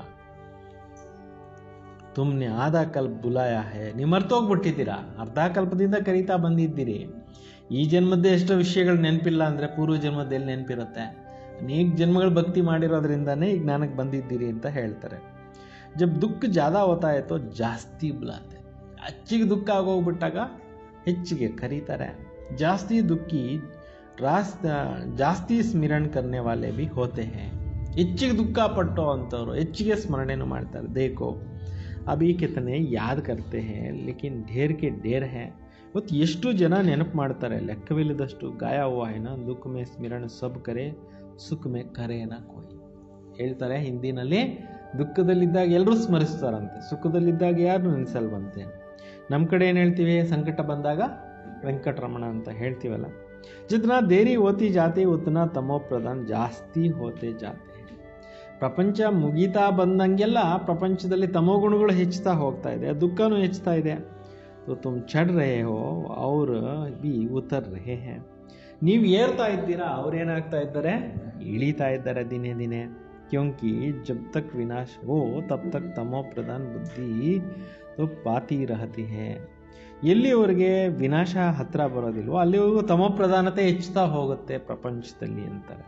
ತುಮ್ನೆ ಆದ ಕಲ್ಪ ಬುಲಾಯ ಹೇ ನೀವು ಮರ್ತೋಗ್ಬಿಟ್ಟಿದ್ದೀರಾ ಅರ್ಧ ಕಲ್ಪದಿಂದ ಕರೀತಾ ಬಂದಿದ್ದೀರಿ ಈ ಜನ್ಮದ್ದೇ ಎಷ್ಟೋ ವಿಷಯಗಳು ನೆನಪಿಲ್ಲ ಅಂದರೆ ಪೂರ್ವ ಜನ್ಮದಲ್ಲಿ ನೆನಪಿರುತ್ತೆ ಅನೇಕ ಜನ್ಮಗಳು ಭಕ್ತಿ ಮಾಡಿರೋದ್ರಿಂದನೇ ಈಗ ನನಗೆ ಬಂದಿದ್ದೀರಿ ಅಂತ ಹೇಳ್ತಾರೆ ಜಬ್ ದುಃಖ ಜಾದಾ ಹೋತಾ है तो ಜಾಸ್ತಿ ಬುಲಾತೆ ಹೆಚ್ಚಿಗೆ ದುಃಖ ಆಗೋಗ್ಬಿಟ್ಟಾಗ ಹೆಚ್ಚಿಗೆ ಕರೀತಾರೆ ಜಾಸ್ತಿ ದುಃಖಿ ರಾಸ್ ಜಾಸ್ತಿ ಸ್ಮರಣ ಕರ್ನೆ ವಾಲೆ ಬಿ ಹೋತೆ ಹೇ ಹೆಚ್ಚಿಗೆ ದುಃಖ ಪಟ್ಟೋ ಅಂಥವ್ರು ಹೆಚ್ಚಿಗೆ ಸ್ಮರಣೆನೂ ಮಾಡ್ತಾರೆ ದೇಕೋ ಅಭಿ ಕಿತನೆ ಯಾದ್ ಕರ್ತೆ ಹೇ ಲೇಕಿನ್ ಢೇರ್ ಕೆ ಢೇರ್ ಹೇ ಇವತ್ತು ಎಷ್ಟು ಜನ ನೆನಪು ಮಾಡ್ತಾರೆ ಲೆಕ್ಕವಿಲ್ಲದಷ್ಟು ಗಾಯ ಹುआ है ना ದುಃಖ ಮೇ ಸ್ಮರಣ ಸಬ್ ಕರೆ ಸುಖ ಮೇ ಕರೆ ನಾ ಕೋಯಿ ಹೇಳ್ತಾರೆ ಹಿಂದಿನಲ್ಲಿ ದುಃಖದಲ್ಲಿದ್ದಾಗ ಎಲ್ಲರೂ ಸ್ಮರಿಸ್ತಾರಂತೆ ಸುಖದಲ್ಲಿದ್ದಾಗ ಯಾರು ನೆನೆಸಲ್ವಂತೆ ನಮ್ಮ ಕಡೆ ಏನು ಹೇಳ್ತೀವಿ ಸಂಕಟ ಬಂದಾಗ ವೆಂಕಟರಮಣ ಅಂತ ಹೇಳ್ತೀವಲ್ಲ ಜಿतना ದೇರಿ ಓತಿ ಜಾತಿ ಉತ್ನಾ ತಮೋ ಪ್ರಧಾನ್ ಜಾಸ್ತಿ ಹೋತೆ ಜಾತೆ ಪ್ರಪಂಚ ಮುಗೀತಾ ಬಂದಂಗೆಲ್ಲ ಪ್ರಪಂಚದಲ್ಲಿ ತಮೋಗುಣಗಳು ಹೆಚ್ಚುತ್ತಾ ಹೋಗ್ತಾ ಇದೆ ದುಃಖನೂ ಹೆಚ್ಚುತ್ತಾ ಇದೆ तो तुम चढ़ रहे हो और भी उतर रहे हैं ನೀವು ಏರ್ತಾ ಇದ್ದೀರಾ ಅವ್ರೇನಾಗ್ತಾ ಇದ್ದಾರೆ ಇಳಿತಾ ಇದ್ದಾರೆ ದಿನೇ ದಿನೇ ಕ್ಯೋಂಕಿ ಜಬ್ ತಕ್ ವಿನಾಶ್ ಹೋ ತಬ್ ತಕ್ ತಮೋ ಪ್ರಧಾನ್ ಬುದ್ಧಿ तो ಪಾತಿ ರಹತಿ ಹೇ ಎಲ್ಲಿವರೆಗೆ ವಿನಾಶ ಹತ್ರ ಬರೋದಿಲ್ವೋ ಅಲ್ಲಿವರೆಗೂ ತಮೋ ಪ್ರಧಾನತೆ ಹೆಚ್ಚುತ್ತಾ ಹೋಗುತ್ತೆ ಪ್ರಪಂಚದಲ್ಲಿ ಅಂತಾರೆ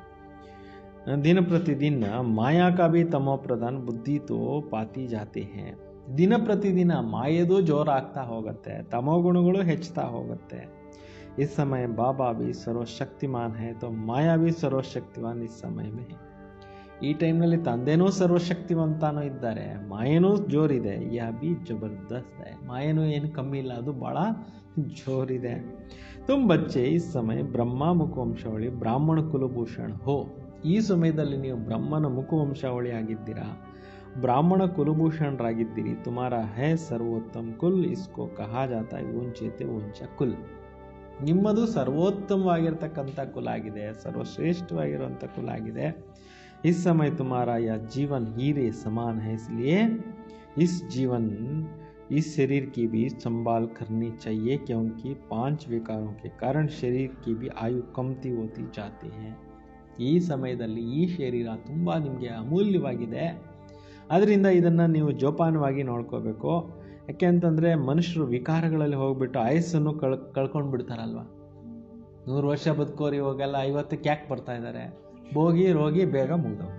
दिन प्रतिदिन माया का भी तमो प्रधान बुद्धि तो पाती जाते हैं ದಿನ ಪ್ರತಿದಿನ ಮಾಯದು ಜೋರಾಗ್ತಾ ಹೋಗುತ್ತೆ ತಮೋಗುಣಗಳು ಹೆಚ್ಚುತ್ತಾ ಹೋಗುತ್ತೆ इस समय बाबा भी सर्वशक्तिमान है तो माया भी सर्वशक्तिमान इस समय में है ಈ ಟೈಮ್ನಲ್ಲಿ ತಂದೆನೂ ಸರ್ವಶಕ್ತಿವಂತನೂ ಇದ್ದಾರೆ ಮಾಯನೂ ಜೋರಿದೆ ಯಾ ಬಿ ಜಬರ್ದಸ್ತ್ है ಮಾಯನೂ ಏನು ಕಮ್ಮಿ ಇಲ್ಲ ಅದು ಭಾಳ ಜೋರಿದೆ ತುಮ್ ಬಚ್ಚೆ ಈ ಸಮಯ ಬ್ರಹ್ಮ ಮುಖವಂಶಾವಳಿ ಬ್ರಾಹ್ಮಣ ಕುಲಭೂಷಣ್ ಹೋ ಈ ಸಮಯದಲ್ಲಿ ನೀವು ಬ್ರಹ್ಮನ ಮುಖವಂಶಾವಳಿ ಆಗಿದ್ದೀರಾ ಬ್ರಾಹ್ಮಣ ಕುಲಭೂಷಣರಾಗಿದ್ದೀರಿ ತುಮಾರ ಹೇ ಸರ್ವೋತ್ತಮ್ ಕುಲ್ ಇಸ್ಕೋ ಕಹಾ ಜಾತ ಉಂಚೇತೆ ಉಂಚ ಕುಲ್ ನಿಮ್ಮದು ಸರ್ವೋತ್ತಮವಾಗಿರ್ತಕ್ಕಂಥ ಕುಲ ಆಗಿದೆ ಸರ್ವಶ್ರೇಷ್ಠವಾಗಿರುವಂಥ ಕುಲ ಆಗಿದೆ इस समय तुम्हारा यह जीवन हीरे समान है इसलिए इस जीवन इस शरीर की भी संभाल करनी चाहिए क्योंकि पांच विकारों के कारण शरीर की भी आयु कमती होती जाती है ಈ ಸಮಯದಲ್ಲಿ ಈ ಶರೀರ ತುಂಬ ನಿಮಗೆ ಅಮೂಲ್ಯವಾಗಿದೆ ಅದರಿಂದ ಇದನ್ನು ನೀವು ಜೋಪಾನವಾಗಿ ನೋಡ್ಕೋಬೇಕು ಯಾಕೆ ಅಂತಂದರೆ ಮನುಷ್ಯರು ವಿಕಾರಗಳಲ್ಲಿ ಹೋಗ್ಬಿಟ್ಟು ಆಯಸ್ಸನ್ನು ಕಳ್ ಕಳ್ಕೊಂಡು ಬಿಡ್ತಾರಲ್ವ ನೂರು ವರ್ಷ ಬದುಕೋರು ಇವಾಗೆಲ್ಲ ಐವತ್ತಕ್ಕೆ ಯಾಕೆ ಬರ್ತಾ ಇದ್ದಾರೆ ಭೋಗಿ ರೋಗಿ ಬೇಗ ಮುಗ್ದವು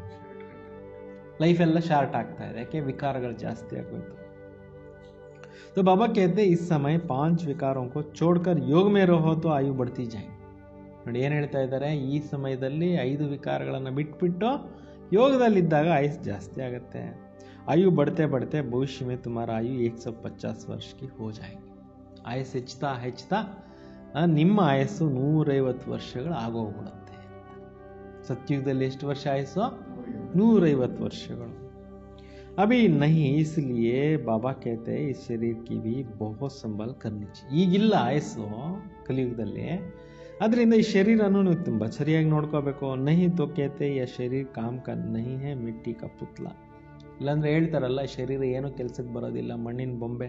ಲೈಫೆಲ್ಲ ಶಾರ್ಟ್ ಆಗ್ತಾ ಇದೆ ಯಾಕೆ ವಿಕಾರಗಳು ಜಾಸ್ತಿ ಆಗೋಯ್ತು तो बाबा कहते हैं, इस समय पांच विकारों को छोड़कर योग में रहो तो आयु बढ़ती जाए ನೋಡಿ ಏನು ಹೇಳ್ತಾ ಇದ್ದಾರೆ ಈ ಸಮಯದಲ್ಲಿ ಐದು ವಿಕಾರಗಳನ್ನು ಬಿಟ್ಬಿಟ್ಟು ಯೋಗದಲ್ಲಿದ್ದಾಗ ಆಯುಸ್ ಜಾಸ್ತಿ ಆಗುತ್ತೆ आयु बढ़ते बढ़ते भविष्य में तुम्हारा आयु 150 ವರ್ಷ की हो जाएगी ಆಯಸ್ಸು ಹೆಚ್ಚುತ್ತಾ ಹೆಚ್ಚುತ್ತಾ ಆ, ನಿಮ್ಮ ಆಯಸ್ಸು ನೂರೈವತ್ತು ವರ್ಷಗಳು ಆಗೋಗ್ಬಿಡುತ್ತೆ ಸತ್ಯುಗದಲ್ಲಿ ಎಷ್ಟು ವರ್ಷ ಆಯಸ್ಸು ನೂರೈವತ್ತು ವರ್ಷಗಳು अभी नहीं इसलिए ಬಾಬಾ कहते हैं इस शरीर की भी बहुत संभाल करनी चाहिए ಈಗಿಲ್ಲ ಆಯಸ್ಸು ಕಲಿಯುಗದಲ್ಲಿ ಅದರಿಂದ ಈ ಶರೀರನೂ ನೀವು ತುಂಬ ಸರಿಯಾಗಿ ನೋಡ್ಕೋಬೇಕು ನಹಿ ತೋ ಕೇತೆ ಯ ಶರೀರ ಕಾಮ್ ಕಾ ನಹಿ ಹೇ ಮಿಟ್ಟಿ ಕಾ ಪುತ್ಲ ಇಲ್ಲಾಂದ್ರೆ ಹೇಳ್ತಾರಲ್ಲ ಈ ಶರೀರ ಏನು ಕೆಲಸಕ್ಕೆ ಬರೋದಿಲ್ಲ ಮಣ್ಣಿನ ಬೊಂಬೆ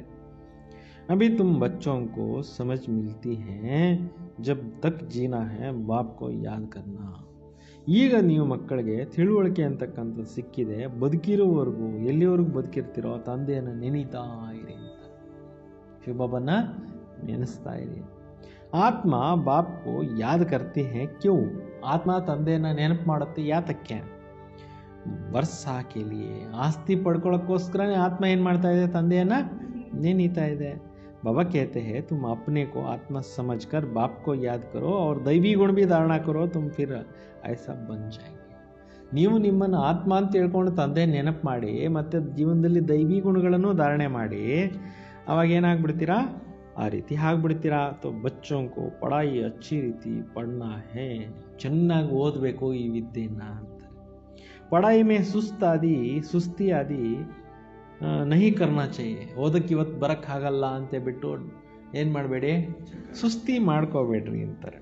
अभी तुम बच्चों को समझ मिलती है जब तक जीना है बाप को याद करना ಈಗ ನೀವು ಮಕ್ಕಳಿಗೆ ತಿಳುವಳಿಕೆ ಅಂತಕ್ಕಂಥದ್ದು ಸಿಕ್ಕಿದೆ ಬದುಕಿರೋವರೆಗೂ ಎಲ್ಲಿವರೆಗೂ ಬದುಕಿರ್ತೀರೋ ತಂದೆಯನ್ನು ನೆನೀತಾ ಇರಿ ಅಂತ ಶಿವಬಾಬನ ನೆನೆಸ್ತಾ ಇರಿ ಆತ್ಮ ಬಾಪ್ಕು ಯಾದ್ ಕರ್ತಿ ಹೇ ಕ್ಯೂ ಆತ್ಮ ತಂದೆಯನ್ನು ನೆನಪು ಮಾಡುತ್ತೆ ಯಾತಕ್ಕೆ ವರ್ಷ ಕೇಳಿಯೇ ಆಸ್ತಿ ಪಡ್ಕೊಳ್ಳೋಕ್ಕೋಸ್ಕರನೇ ಆತ್ಮ ಏನು ಮಾಡ್ತಾ ಇದೆ ತಂದೆಯನ್ನು ನೆನೀತಾ ಇದೆ बाबा कहते हैं तुम अपने को आत्मा समझकर बाप को याद करो और दैवी गुण भी धारणा करो तुम फिर ऐसा बन जाएंगे ನೀವು ನಿಮ್ಮನ್ನು ಆತ್ಮ ಅಂತ ತಿಳ್ಕೊಂಡು ತಂದೆ ನೆನಪು ಮಾಡಿ ಮತ್ತು ಜೀವನದಲ್ಲಿ ದೈವಿ ಗುಣಗಳನ್ನು ಧಾರಣೆ ಮಾಡಿ ಅವಾಗ ಏನಾಗ್ಬಿಡ್ತೀರಾ ಆ ರೀತಿ ಆಗ್ಬಿಡ್ತೀರಾ ತೋ ಬಚ್ಚೋಂಕು ಪಡಾಯಿ ಅಚ್ಚಿ ರೀತಿ ಪಡ್ನ ಹೇ ಚೆನ್ನಾಗಿ ಓದಬೇಕು ಈ ವಿದ್ಯೆನ ಅಂತ ಪಡಾಯಿ ಮೇ ಸುಸ್ತಾದಿ ಸುಸ್ತಿ ಆದಿ ಆ, ನಹಿ ಕರ್ನಾ चाहिए ಓದಕ್ಕೆ ಇವತ್ತು ಬರೋಕ್ಕಾಗಲ್ಲ ಅಂತ ಬಿಟ್ಟು ಏನು ಮಾಡಬೇಡಿ ಸುಸ್ತಿ ಮಾಡ್ಕೋಬೇಡ್ರಿ ಅಂತಾರೆ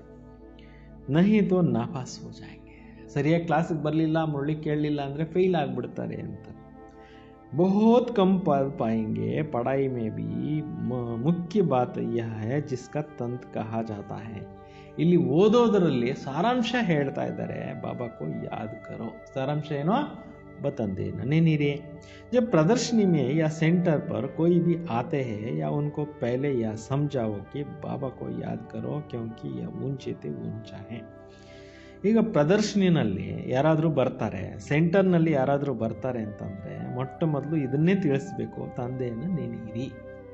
ನಹಿ ತೋ ನಾಪಾಸ್ ಹೋ ಜಾಯಂಗೆ ಸರಿಯಾಗಿ ಕ್ಲಾಸಿಗೆ ಬರಲಿಲ್ಲ ಮುರಳಿ ಕೇಳಲಿಲ್ಲ ಅಂದರೆ ಫೇಲ್ ಆಗಿಬಿಡ್ತಾರೆ ಅಂತ बहुत कम पढ़ पाएंगे पढ़ाई में भी म- मुख्य बात यह है जिसका तंत्र कहा जाता है ಇಲ್ಲಿ ಓದೋದರಲ್ಲಿ ಸಾರಾಂಶ ಹೇಳ್ತಾ ಇದ್ದಾರೆ ಬಾಬಾ ಕೋ ಯಾದ್ ಕರೋ ಸಾರಾಂಶ ಏನೋ बतंदे नने नीरे जब प्रदर्शनी में या सेंटर पर कोई भी आते हैं या उनको पहले यह समझाओ कि बाबा को याद करो क्योंकि यह ऊंचे थे ऊंचा है ಈಗ ಪ್ರದರ್ಶನಿನಲ್ಲಿ ಯಾರಾದರೂ ಬರ್ತಾರೆ ಸೆಂಟರ್ನಲ್ಲಿ ಯಾರಾದರೂ ಬರ್ತಾರೆ ಅಂತಂದರೆ ಮೊಟ್ಟ ಮೊದಲು ಇದನ್ನೇ ತಿಳಿಸ್ಬೇಕು ತಂದೆಯನ್ನು ನೆನೀರಿ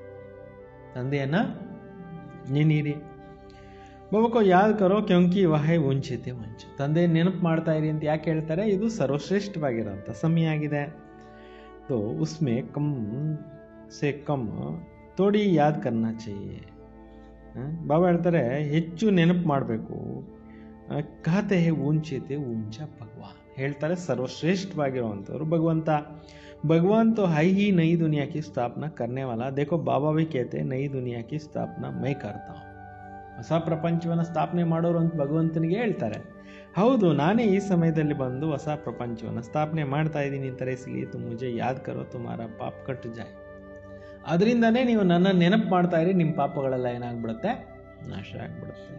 ತಂದೆಯನ್ನು ನೆನೀರಿ ಬಾಬಕೋ ಯಾದ್ ಕರೋ ಕ್ಯೊಂಕಿ ವಹೆ ಉಂಚಿತೆ ಮುಂಚೆ ತಂದೆ ನೆನಪು ಮಾಡ್ತಾ ಇರಿ ಅಂತ ಯಾಕೆ ಹೇಳ್ತಾರೆ ಇದು ಸರ್ವಶ್ರೇಷ್ಠವಾಗಿರೋಂಥ ಸಮಯ ಆಗಿದೆ तो उसमें कम से कम थोड़ी याद करना चाहिए ಹ? ಬಾಬಾ ಹೇಳ್ತಾರೆ ಹೆಚ್ಚು ನೆನಪು ಮಾಡಬೇಕು ಕಹತೆ ಹೇ ಊಂಚೇತೆ ಊಂಚ ಭಗವಾನ್ ಹೇಳ್ತಾರೆ ಸರ್ವಶ್ರೇಷ್ಠವಾಗಿರುವಂಥವ್ರು ಭಗವಂತ भगवान तो है ही नई दुनिया की स्थापना करने वाला देखो बाबा भी कहते हैं नई दुनिया की स्थापना मैं करता हूँ ಹೊಸ ಪ್ರಪಂಚವನ್ನು ಸ್ಥಾಪನೆ ಮಾಡೋರು ಅಂತ ಭಗವಂತನಿಗೆ ಹೇಳ್ತಾರೆ ಹೌದು ನಾನೇ ಈ ಸಮಯದಲ್ಲಿ ಬಂದು ಹೊಸ ಪ್ರಪಂಚವನ್ನು ಸ್ಥಾಪನೆ ಮಾಡ್ತಾ ಇದ್ದೀನಿ ಅಂತಾರೆ ಇಸ್ಲಿ ತು ಮುಜೆ ಯಾದ್ ಕರೋ ತುಮಾರ ಪಾಪ್ ಕಟ್ ಜಾಯ್ ಅದರಿಂದನೇ ನೀವು ನನ್ನ ನೆನಪು ಮಾಡ್ತಾ ಇರಿ ನಿಮ್ಮ ಪಾಪಗಳೆಲ್ಲ ಏನಾಗ್ಬಿಡುತ್ತೆ ನಾಶ ಆಗ್ಬಿಡುತ್ತೆ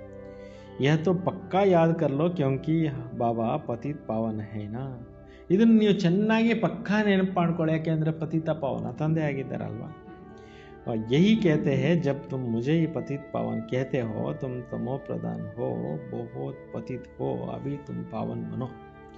ಯಹ ತೋ ಪಕ್ಕಾ ಯಾದ್ ಕರ್ಲೋ ಕ್ಯೋಂಕಿ ಬಾಬಾ ಪತಿತ್ ಪಾವನ ಹೇನಾ ಇದನ್ನು ನೀವು ಚೆನ್ನಾಗಿ ಪಕ್ಕಾ ನೆನಪು ಮಾಡ್ಕೊಳ್ಳಿ ಯಾಕೆಂದರೆ ಪತಿತ ಪಾವನ ತಂದೆ ಆಗಿದ್ದಾರಲ್ವಾ और यही कहते हैं जब तुम मुझे ही पतित पावन कहते हो तुम तमो प्रधान हो बहुत पतित हो अभी तुम पावन बनो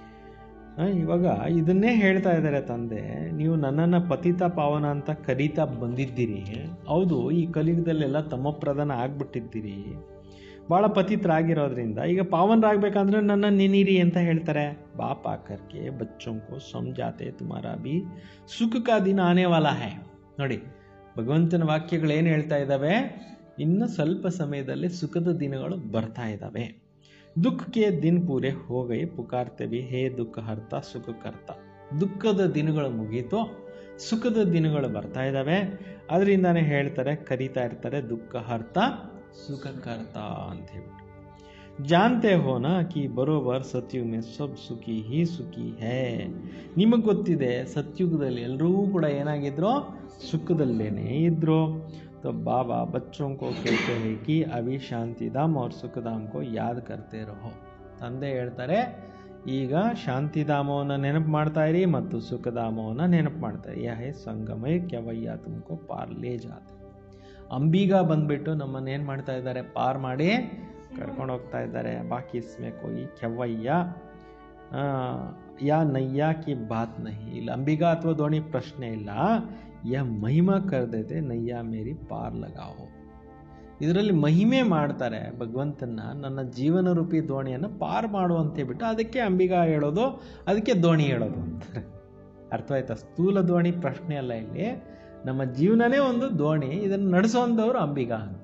ಆ, ಇವಾಗ ಇದನ್ನೇ ಹೇಳ್ತಾ ಇದ್ದಾರೆ ತಂದೆ ನೀವು ನನ್ನನ್ನು ಪತಿತ ಪಾವನ ಅಂತ ಕರೀತಾ ಬಂದಿದ್ದೀರಿ ಹೌದು ಈ ಕಲಿಯುಗದಲ್ಲೆಲ್ಲ ತಮ್ಮ ಪ್ರಧಾನ ಆಗ್ಬಿಟ್ಟಿದ್ದೀರಿ ಭಾಳ ಪತಿತರಾಗಿರೋದ್ರಿಂದ ಈಗ ಪಾವನರಾಗಬೇಕಂದ್ರೆ ನನ್ನ ನೆನೀರಿ ಅಂತ ಹೇಳ್ತಾರೆ ಬಾಪ್ ಆಕರ್ಕೆ ಬಚ್ಚೋಂಕೋ ಸಮಜಾತೆ ತುಮಾರ ಬಿ ಸುಖ ಕಾ ದಿನ ಆನೆ ವಾಲಾ ಹೈ ನೋಡಿ ಭಗವಂತನ ವಾಕ್ಯಗಳು ಏನು ಹೇಳ್ತಾ ಇದ್ದಾವೆ ಇನ್ನು ಸ್ವಲ್ಪ ಸಮಯದಲ್ಲಿ ಸುಖದ ದಿನಗಳು ಬರ್ತಾ ಇದ್ದಾವೆ ದುಃಖಕ್ಕೆ ದಿನ ಪೂರೆ ಹೋಗೈ ಪುಕಾರ್ತೆ ಬಿ ಹೇ ದುಃಖ ಹರ್ತ ಸುಖ ಕರ್ತ ದುಃಖದ ದಿನಗಳು ಮುಗೀತು ಸುಖದ ದಿನಗಳು ಬರ್ತಾ ಇದ್ದಾವೆ ಅದರಿಂದಾನೇ ಹೇಳ್ತಾರೆ ಕರೀತಾ ಇರ್ತಾರೆ ದುಃಖ ಹರ್ತ ಸುಖ ಕರ್ತ ಅಂತ ಹೇಳ್ಬಿಟ್ಟು ಜಾನ್ತೆ ಹೋನ ಕಿ ಬರೋಬರ್ ಸತ್ಯುಗ ಮೇ ಸಬ್ ಸುಖಿ ಹಿ ಸುಖಿ ಹೇ ನಿಮಗೆ ಗೊತ್ತಿದೆ ಸತ್ಯುಗದಲ್ಲಿ ಎಲ್ಲರೂ ಕೂಡ ಏನಾಗಿದ್ರು ಸುಖದಲ್ಲೇನೆ ಇದ್ರು तो बाबा बच्चों को कहते हैं कि अभी शांतिधाम और सुखधाम को याद करते रहो ತಂದೆ ಹೇಳ್ತಾರೆ ಈಗ ಶಾಂತಿಧಾಮವನ್ನು ನೆನಪು ಮಾಡ್ತಾ ಇರಿ ಮತ್ತು ಸುಖಧಾಮವನ್ನು ನೆನಪು ಮಾಡ್ತಾ ಇರಿ ಯಹೇ ಸಂಗಮೈ ಕೆವಯ್ಯ ತುಮಕೋ ಪಾರ್ ಲೇ ಜಾತೆ ಅಂಬಿಗ ಬಂದ್ಬಿಟ್ಟು ನಮ್ಮನ್ನು ಏನು ಮಾಡ್ತಾ ಇದ್ದಾರೆ ಪಾರ್ ಮಾಡಿ ಕರ್ಕೊಂಡು ಹೋಗ್ತಾ ಇದ್ದಾರೆ ಬಾಕಿ ಇಸ್ಮೆ ಕೋಯಿ ಕೆವಯ್ಯ ಆ, ಯಾ ನಯ್ಯ ಕಿ ಬಾತ್ ನಹಿ ಇಲ್ಲ ಅಂಬಿಗ ಅಥವಾ ದೋಣಿ ಪ್ರಶ್ನೆ ಇಲ್ಲ ಯಹ ಮಹಿಮಾ ಕರ್ ದೇತೆ ನಯ್ಯ ಮೇರಿ ಪಾರ್ ಲಗಾओ ಇದರಲ್ಲಿ ಮಹಿಮೆ ಮಾಡ್ತಾರೆ ಭಗವಂತನ ನನ್ನ ಜೀವನ ರೂಪಿ ದೋಣಿಯನ್ನು ಪಾರ್ ಮಾಡು ಅಂತ ಹೇಳ್ಬಿಟ್ಟು ಅದಕ್ಕೆ ಅಂಬಿಗಾ ಹೇಳೋದು ಅದಕ್ಕೆ ದೋಣಿ ಹೇಳೋದು ಅಂತಾರೆ ಅರ್ಥವಾಯ್ತಾ ಸ್ಥೂಲ ದೋಣಿ ಪ್ರಶ್ನೆ ಅಲ್ಲ ಇಲ್ಲಿ ನಮ್ಮ ಜೀವನನೇ ಒಂದು ದೋಣಿ ಇದನ್ನು ನಡೆಸೋಂಥವ್ರು ಅಂಬಿಗಾ ಅಂತ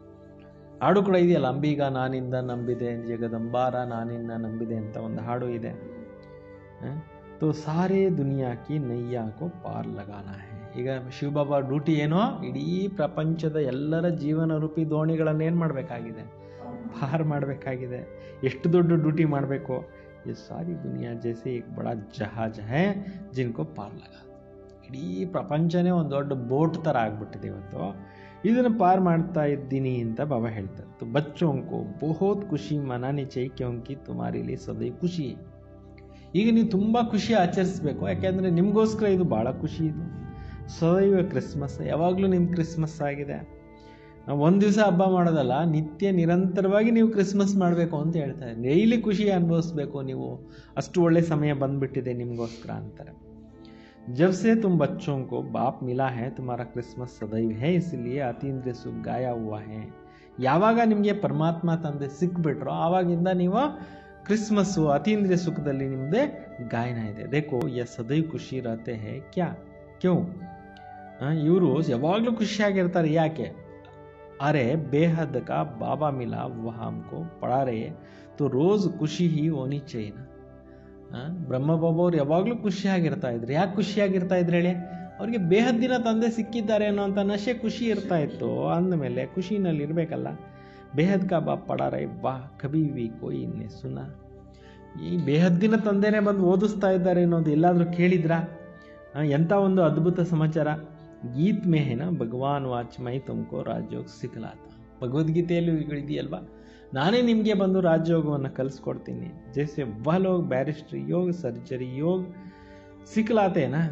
ಹಾಡು ಕೂಡ ಇದೆಯಲ್ಲ ಅಂಬಿಗ ನಾನಿಂದ ನಂಬಿದೆ ಜಗದಂಬಾರ ನಾನಿನ್ನ ನಂಬಿದೆ ಅಂತ ಒಂದು ಹಾಡು ಇದೆ ಹ? ತೋ ಸಾರೇ ದುನಿಯಾ ಕಿ ನೈಯಾ ಕೋ ಪಾರ್ ಲಗಾನ ಹೈ ಈಗ ಶಿವಬಾಬಾ ಡ್ಯೂಟಿ ಏನೋ ಇಡೀ ಪ್ರಪಂಚದ ಎಲ್ಲರ ಜೀವನ ರೂಪಿ ದೋಣಿಗಳನ್ನು ಏನು ಮಾಡಬೇಕಾಗಿದೆ ಪಾರ್ ಮಾಡಬೇಕಾಗಿದೆ ಎಷ್ಟು ದೊಡ್ಡ ಡ್ಯೂಟಿ ಮಾಡಬೇಕು ಈ ಸಾರಿ ದುನಿಯಾ ಜೈಸೆ ಏಕ್ ಬಡ ಜಹಾಜ್ ಹೈ ಜಿನ್ಕೋ ಪಾರ್ ಲಗಾ ಇಡೀ ಪ್ರಪಂಚನೇ ಒಂದು ದೊಡ್ಡ ಬೋಟ್ ಥರ ಆಗ್ಬಿಟ್ಟಿದೆ ಇವತ್ತು ಇದನ್ನು ಪಾರ್ ಮಾಡ್ತಾ ಇದ್ದೀನಿ ಅಂತ ಬಾಬಾ ಹೇಳ್ತಾರೆ तो बच्चों को बहुत ಖುಷಿ ಮನಾನಿ चाहिए क्योंकि तुम्हारे लिए सदैव ಖುಷಿ है ಈಗ ನೀವು ತುಂಬ ಖುಷಿ ಆಚರಿಸ್ಬೇಕು ಯಾಕೆಂದರೆ ನಿಮಗೋಸ್ಕರ ಇದು ಭಾಳ ಖುಷಿ ಇದು ಸದೈವ ಕ್ರಿಸ್ಮಸ್ ಯಾವಾಗಲೂ ನಿಮ್ಮ ಕ್ರಿಸ್ಮಸ್ ಆಗಿದೆ ನಾವು ಒಂದು ದಿವಸ ಹಬ್ಬ ಮಾಡೋದಲ್ಲ ನಿತ್ಯ ನಿರಂತರವಾಗಿ ನೀವು ಕ್ರಿಸ್ಮಸ್ ಮಾಡಬೇಕು ಅಂತ ಹೇಳ್ತಾರೆ ಡೈಲಿ ಖುಷಿ ಅನುಭವಿಸ್ಬೇಕು ನೀವು ಅಷ್ಟು ಒಳ್ಳೆ ಸಮಯ ಬಂದ್ಬಿಟ್ಟಿದೆ ನಿಮಗೋಸ್ಕರ ಅಂತಾರೆ जब से तुम बच्चों को बाप मिला है तुम्हारा क्रिसमस सदैव है इसलिए ಅತೀಂದ್ರಿಯ ಸುಖ ಗಾಯ हुआ है ಯಾವಾಗ ನಿಮಗೆ ಪರಮಾತ್ಮ ತಂದೆ ಸಿಕ್ಬಿಟ್ರೋ ಆವಾಗಿಂದ ನೀವು ಕ್ರಿಸ್ಮಸ್ಸು ಅತೀಂದ್ರಿಯ ಸುಖದಲ್ಲಿ ನಿಮ್ಮದೇ ಗಾಯನ ಇದೆ ದೇಖೋ ಯ ಸದೈವ್ ಖುಷಿ ರಹತೆ ಹೇ ಕ್ಯಾ ಕ್ಯೂ ಇವರು ಯಾವಾಗಲೂ ಖುಷಿಯಾಗಿರ್ತಾರೆ ಯಾಕೆ ಅರೆ ಬೇಹದ್ ಕಾ ಬಾಬಾ ಮಿಲಾ ವಹ ಹಮ್ಕೋ ಪಡಾ ರहे तो रोज ಖುಷಿ ಹಿ ಹೋನಿ चाहिए ना ಬ್ರಹ್ಮಬಾಬು ಅವ್ರು ಯಾವಾಗಲೂ ಖುಷಿಯಾಗಿರ್ತಾ ಇದ್ರು ಯಾಕೆ ಖುಷಿಯಾಗಿರ್ತಾ ಇದ್ರು ಹೇಳಿ ಅವ್ರಿಗೆ ಬೇಹದ್ದಿನ ತಂದೆ ಸಿಕ್ಕಿದ್ದಾರೆ ಅನ್ನೋ ಅಂತ ನಶೆ ಖುಷಿ ಇರ್ತಾ ಇತ್ತು ಅಂದಮೇಲೆ ಖುಷಿನಲ್ಲಿ ಇರಬೇಕಲ್ಲ ಬೇಹದ್ ಕಾ ಬಾಪ್ ಪಡಾರೆ ಬಾ ಕಬಿ ವಿ ಕೋಯಿ ಇನ್ನೆ ಸುನ ಈ ಬೇಹದ್ದಿನ ತಂದೆನೇ ಬಂದು ಓದಿಸ್ತಾ ಇದ್ದಾರೆ ಅನ್ನೋದು ಎಲ್ಲಾದರೂ ಕೇಳಿದ್ರಾ ಆ, ಎಂಥ ಒಂದು ಅದ್ಭುತ ಸಮಾಚಾರ ಗೀತ್ ಮೇ ಹೇನ ಭಗವಾನ್ ವಾಚ್ ಮೈ ತುಮಕೋ ರಾಜಯೋಗ ಸಿಕ್ಕಲಾತ ಭಗವದ್ಗೀತೆಯಲ್ಲೂ ಈಗ ಇದೆಯಲ್ವಾ ನಾನೇ ನಿಮಗೆ ಬಂದು ರಾಜಯೋಗವನ್ನು ಕಲಿಸ್ಕೊಡ್ತೀನಿ ಜೈಸೆ ವಹ ಲೋಗ್ ಬ್ಯಾರಿಸ್ಟ್ರಿ ಯೋಗ ಸರ್ಜರಿ ಯೋಗ ಸಿಕ್ಕಲಾತೇನಾ